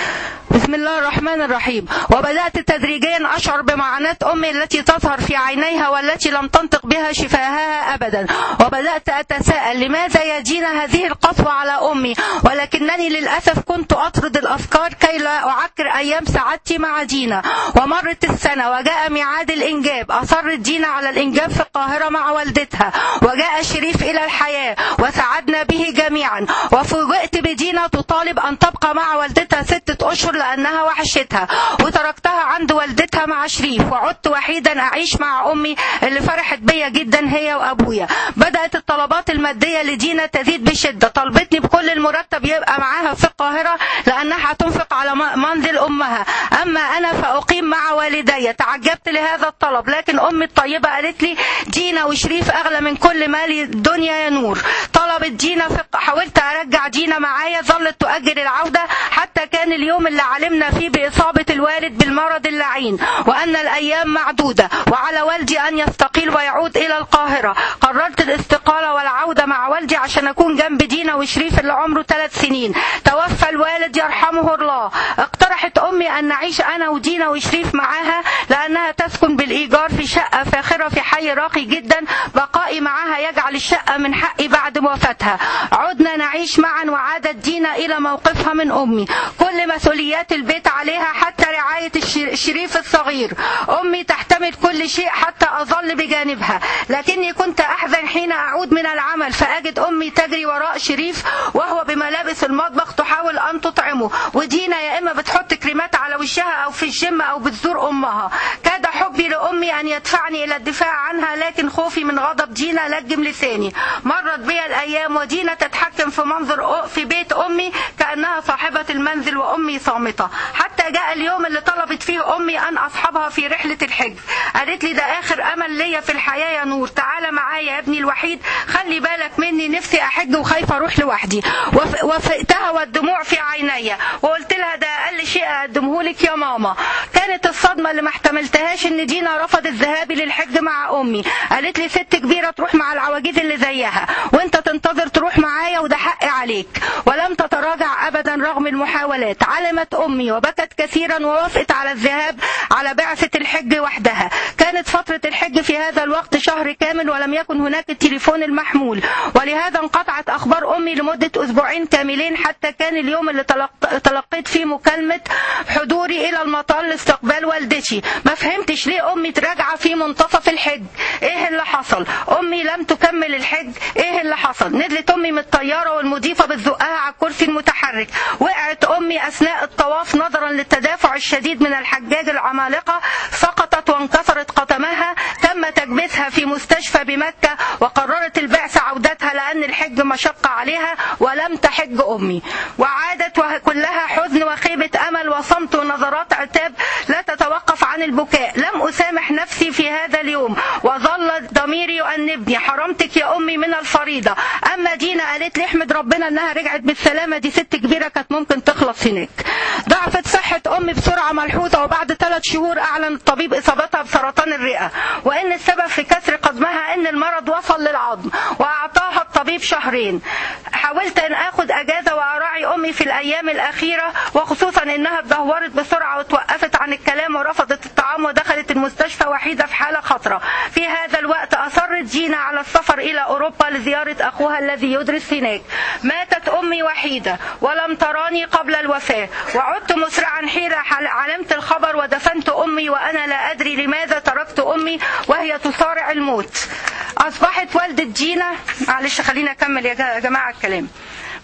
بسم الله الرحمن الرحيم وبدأت تدريجيا أشعر بمعاناة أمي التي تظهر في عينيها والتي لم تنطق بها شفاهها أبدا وبدأت أتساءل لماذا يجين هذه القسوة على أمي ولكنني للأسف كنت أطرد الأفكار كي لا أعكر أيام سعادتي مع دينا ومرت السنة وجاء ميعاد الإنجاب أصرت دينا على الإنجاب في القاهرة مع والدتها وجاء شريف إلى الحياة وسعدنا به جميعا وفوجئت بدينا تطالب أن تبقى مع والدتها ستة أشهر لأنها وحشتها وتركتها عند والدتها مع شريف وعدت وحيدا أعيش مع أمي اللي فرحت بيا جدا هي وأبويا بدأت الطلبات المادية لدينا تزيد بشدة طلبتني بكل المرتب يبقى معاها في القاهرة لأنها هتنفق على منزل أمها أما أنا فأقيم مع والدي تعجبت لهذا الطلب لكن أمي الطيبة قالت لي دينا وشريف أغلى من كل مال الدنيا يا نور طلبت دينا في حاولت أرجع دينا معايا ظلت تؤجل العودة حتى كان اليوم اللي علمنا فيه بإصابة الوالد بالمرض اللعين وأن الأيام معدودة وعلى والدي أن يستقيل ويعود إلى القاهرة قررت الاستقالة والعودة مع والدي عشان أكون جنب دينا وشريف اللي عمره ثلاث سنين توفى الوالد يرحمه الله اقترحت أمي أن نعيش أنا ودينا وشريف معاها لأنها تسكن بالإيجار في شقة فاخرة في حي راقي جدا بقائي معاها يجعل الشقة من حقي بعد وفاتها عدنا نعيش معا وعادت دينا إلى موقفها من أمي كل مسؤوليات البيت عليها حتى رعاية الشريف الصغير أمي تحتمل كل شيء حتى أظل بجانبها لكني كنت أحزن حين أعود من العمل فأجد أمي تجري وراء شريف وهو بملابس المطبخ تحاول أن تطعمه ودينا يا إما بتحط كريمات على وشها أو في الجيم أو بتزور أمها كاد حبي لأمي أن يدفعني إلى الدفاع عنها لكن خوفي من غضب دينا لجم لساني مرت بي الأيام ودينا تتحكم في منظر في بيت أمي كأنها صاحبة المنزل وأمي صامتة حتى جاء اليوم اللي طلبت فيه أمي أن أصحبها في رحلة الحج قالت لي ده آخر أمل ليا في الحياة يا نور تعالى معايا يا ابني الوحيد خلي بالك مني نفسي أحج وخايفة أروح لوحدي وف... وفقتها والدموع في عيني وقلت لها ده أقل شيء أقدمه لك يا ماما كانت الصدمة اللي ما احتملتهاش إن دينا رفضت ذهابي للحج مع أمي قالت لي ست كبيرة تروح مع العواجيز اللي زيها وأنت تنتظر تروح معايا وده حقي عليك ولم تتراجع أبدا رغم المحاولات علمت أمي وبكت كثيرا ووافقت على الذهاب على بعثة الحج وحدها كانت فترة الحج في هذا الوقت شهر كامل ولم يكن هناك التليفون المحمول ولهذا انقطعت أخبار أمي لمدة أسبوعين كاملين حتى كان اليوم اللي تلقيت فيه مكالمة حضوري إلى المطار لاستقبال والدتي ما فهمتش ليه أمي تراجع في منتصف الحج إيه اللي حصل أمي لم تكمل الحج إيه اللي حصل نزلت أمي من الطيارة والمضيفة بتزقها على الكرسي المتحرك وقعت أمي أثناء الطواف نظرا للتدافع الشديد من الحجاج العمالقة سقطت وانكسرت قدمها تم تكبيسها في مستشفى بمكة وقررت البعثة عودتها لأن الحج مشقة عليها ولم تحج أمي وعادت وكلها حزن وخيبة أمل وصمت ونظرات عتاب لا تتوقف عن البكاء لم أسامح نفسي في هذا اليوم وظل ضميري يؤنبني حرمتك يا أمي من الفريضة أما دينا قالت لي احمد ربنا أنها رجعت بالسلامة دي ست كبيرة كانت ممكن تخلص هناك ضعفت صحة أمي بسرعة ملحوظة وبعد ثلاث شهور أعلن الطبيب إصابتها بسرطان الرئة وإن السبب في كسر قدمها إن المرض وصل للعظم وأعطاها الطبيب شهرين حاولت أن أخذ أجازة وأراعي أمي في الأيام الأخيرة وخصوصا إنها اتدهورت بسرعة وتوقفت عن الكلام ورفضت الطعام ودخلت المستشفى وحيدة في حالة خطرة في هذا الوقت أصرت جينا على السفر إلى أوروبا لزيارة أخوها الذي يدرس هناك ماتت أمي وحيدة ولم تراني قبل الوفاة وعدت مسرعا حين علمت الخبر ودفنت أمي وأنا لا أدري لماذا تركت أمي وهي تصارع الموت أصبحت والدة جينا معلش خلينا أكمل يا جماعة الكلام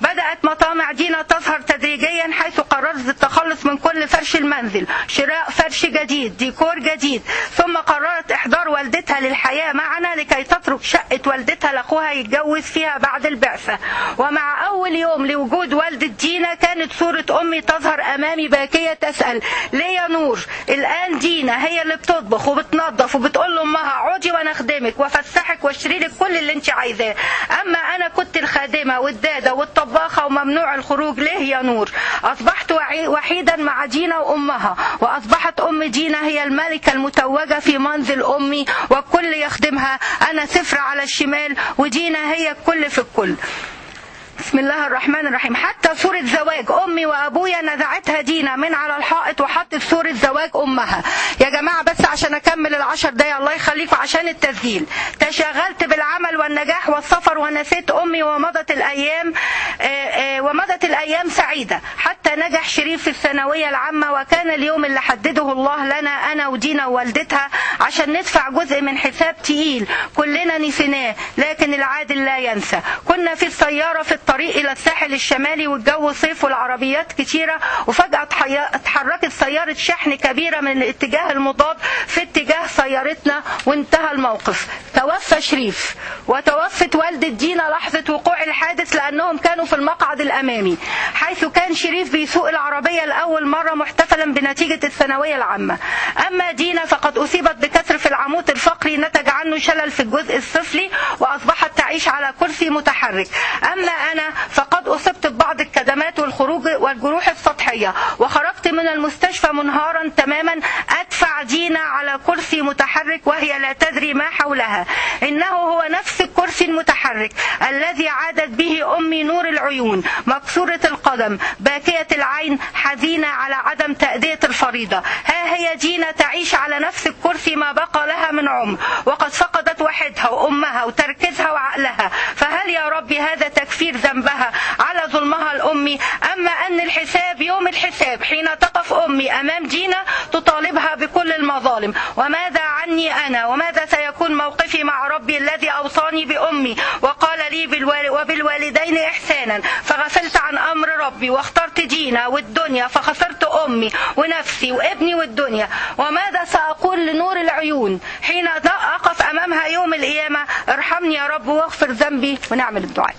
بدأت مطامع دينا تظهر تدريجيا حيث قررت التخلص من كل فرش المنزل شراء فرش جديد ديكور جديد ثم قررت إحضار والدتها للحياة معنا لكي تترك شقة والدتها لأخوها يتجوز فيها بعد البعثة ومع أول يوم لوجود والدة دينا كانت صورة أمي تظهر أمامي باكية تسأل ليه يا نور الآن دينا هي اللي بتطبخ وبتنظف وبتقول لأمها اقعدي وأنا أخدمك وأفسحك وأشتري لك كل اللي أنت عايزاه أما أنا كنت الخادمة والدادة والطباخة وممنوع الخروج ليه يا نور أصبحت وعي- وحيدا مع دينا وأمها وأصبحت أم دينا هي الملكة المتوجة في منزل أمي والكل يخدمها أنا صفر على الشمال ودينا هي الكل في الكل بسم الله الرحمن الرحيم حتى صورة زواج أمي وأبويا نزعتها دينا من على الحائط وحطت صورة زواج أمها يا جماعة بس عشان أكمل العشر دقايق الله يخليكم عشان التسجيل تشغلت بالعمل والنجاح والسفر ونسيت أمي ومضت الأيام آه، آه، ومضت الأيام سعيدة حتى نجح شريف في الثانوية العامة وكان اليوم اللي حدده الله لنا أنا ودينا ووالدتها عشان ندفع جزء من حساب تقيل كلنا نسيناه لكن العادل لا ينسى كنا في السيارة في الطريق إلى الساحل الشمالي والجو صيف والعربيات كتيرة وفجأة اتحي- اتحركت سيارة شحن كبيرة من الاتجاه المضاد في اتجاه سيارتنا وانتهى الموقف توفى شريف وتوفت والدة دينا لحظة وقوع الحادث لأنهم كانوا في المقعد الأمامي حيث كان شريف بيسوق العربية لأول مرة محتفلا بنتيجة الثانوية العامة أما دينا فقد أصيبت بكسر في العمود الفقري نتج عنه شلل في الجزء السفلي وأصبحت تعيش على كرسي متحرك أما أنا فقد أصبت ببعض الكدمات والخروج والجروح السطحية وخرجت من المستشفى منهارا تماما أدفع دينا على كرسي متحرك وهي لا تدري ما حولها إنه هو نفس الكرسي المتحرك الذي عادت به أمي نور العيون مكسورة القدم باكية العين حزينة على عدم تأدية الفريضة ها هي دينا تعيش على نفس الكرسي ما بقى لها من عمر وقد فقدت وحدها وأمها وتركيزها وعقلها فهل يا ربي هذا تكفير ذنبها على ظلمها الأمي أما أن الحساب يوم الحساب حين تقف أمي أمام دينا تطالبها بكل المظالم وماذا عني أنا وماذا سيكون موقفي مع ربي الذي أوصاني بأمي وقال لي بالوال وبالوالدين إحسانا فغفلت عن أمر ربي واخترت دينا والدنيا فخسرت أمي ونفسي وابني والدنيا وماذا سأقول لنور العيون حين أقف أمامها يوم القيامة ارحمني يا رب واغفر ذنبي ونعمل الدعاء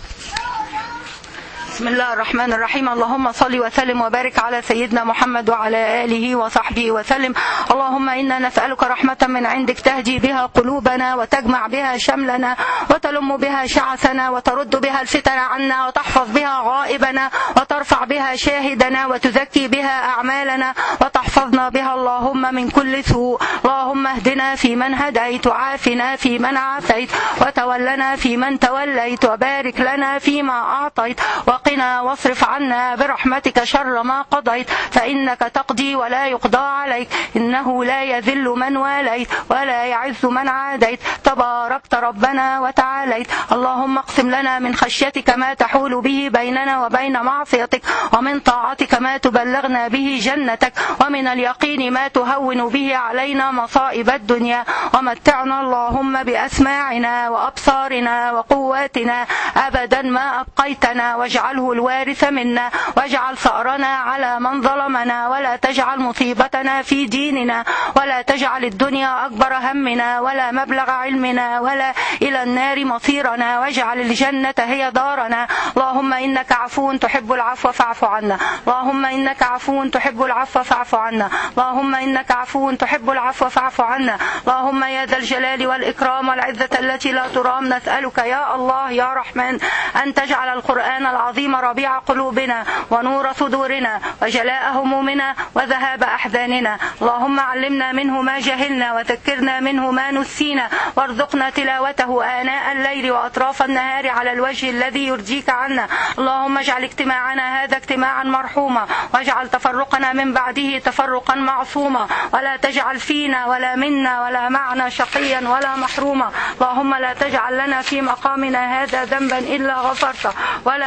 بسم الله الرحمن الرحيم اللهم صل وسلم وبارك على سيدنا محمد وعلى آله وصحبه وسلم اللهم إنا نسألك رحمة من عندك تهدي بها قلوبنا وتجمع بها شملنا وتلم بها شعثنا وترد بها الفتن عنا وتحفظ بها غائبنا وترفع بها شاهدنا وتزكي بها أعمالنا وتحفظنا بها اللهم من كل سوء اللهم اهدنا في من هديت وعافنا في من عافيت وتولنا في من توليت وبارك لنا فيما أعطيت وقنا واصرف عنا برحمتك شر ما قضيت فإنك تقضي ولا يقضى عليك إنه لا يذل من واليت ولا يعز من عاديت تباركت ربنا وتعاليت اللهم اقسم لنا من خشيتك ما تحول به بيننا وبين معصيتك ومن طاعتك ما تبلغنا به جنتك ومن اليقين ما تهون به علينا مصائب الدنيا ومتعنا اللهم بأسماعنا وأبصارنا وقواتنا أبدا ما أبقيتنا واجعله الوارث منا واجعل ثأرنا على من ظلمنا ولا تجعل مصيبتنا في ديننا ولا تجعل الدنيا أكبر همنا ولا مبلغ علمنا ولا إلى النار مصيرنا واجعل الجنة هي دارنا اللهم إنك عفو تحب العفو فاعف عنا اللهم إنك عفو تحب العفو فاعف عنا اللهم إنك عفو تحب العفو فاعف عنا اللهم يا ذا الجلال والإكرام والعزة التي لا ترام نسألك يا الله يا رحمن أن تجعل القرآن العظيم ربيع قلوبنا ونور صدورنا وجلاء همومنا وذهاب أحزاننا اللهم علمنا منه ما جهلنا وذكرنا منه ما نسينا وارزقنا تلاوته آناء الليل وأطراف النهار على الوجه الذي يرجيك عنا اللهم اجعل اجتماعنا هذا اجتماعا مرحوما واجعل تفرقنا من بعده تفرقا معصوما ولا تجعل فينا ولا منا ولا معنا شقيا ولا محروما اللهم لا تجعل لنا في مقامنا هذا ذنبا إلا غفرته ولا هما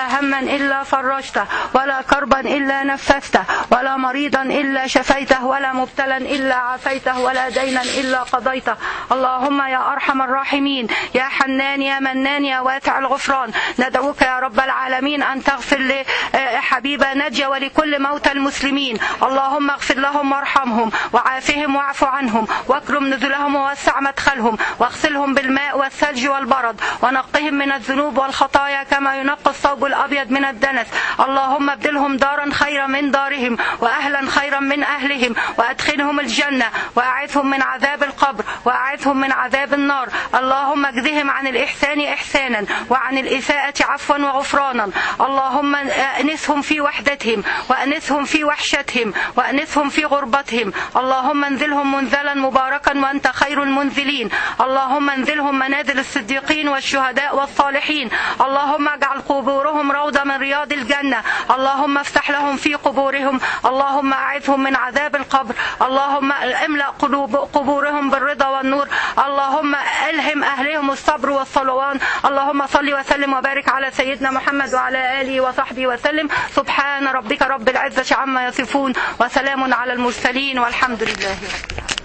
إلا فرجته ولا كربا إلا نفسته ولا مريضا إلا شفيته ولا مبتلا إلا عافيته ولا دينا إلا قضيته اللهم يا أرحم الراحمين يا حنان يا منان يا واسع الغفران ندعوك يا رب العالمين أن تغفر لحبيبة نجية ولكل موتى المسلمين اللهم اغفر لهم وارحمهم وعافهم واعف عنهم واكرم نزلهم ووسع مدخلهم واغسلهم بالماء والثلج والبرد ونقهم من الذنوب والخطايا كما ينقى الثوب الأبيض من الدنس اللهم ابدلهم دارا خيرا من دارهم وأهلا خيرا من أهلهم وأدخلهم الجنة وأعذهم من عذاب القبر وأعذهم من عذاب النار اللهم اجزهم عن الإحسان إحسانا وعن الإساءة عفوا وغفرانا اللهم أنسهم في وحدتهم وأنسهم في وحشتهم وأنسهم في غربتهم اللهم انزلهم منزلا مباركا وأنت خير المنزلين اللهم انزلهم منازل الصديقين والشهداء والصالحين اللهم اجعل قبورهم روضة من رياض الجنة اللهم افتح لهم في قبورهم اللهم أعذهم من عذاب القبر اللهم املأ قلوب قبورهم بالرضا والنور اللهم ألهم أهلهم الصبر والصلوان اللهم صل وسلم وبارك على سيدنا محمد وعلى آله وصحبه وسلم سبحان ربك رب العزة عما يصفون وسلام على المرسلين والحمد لله رب العالمين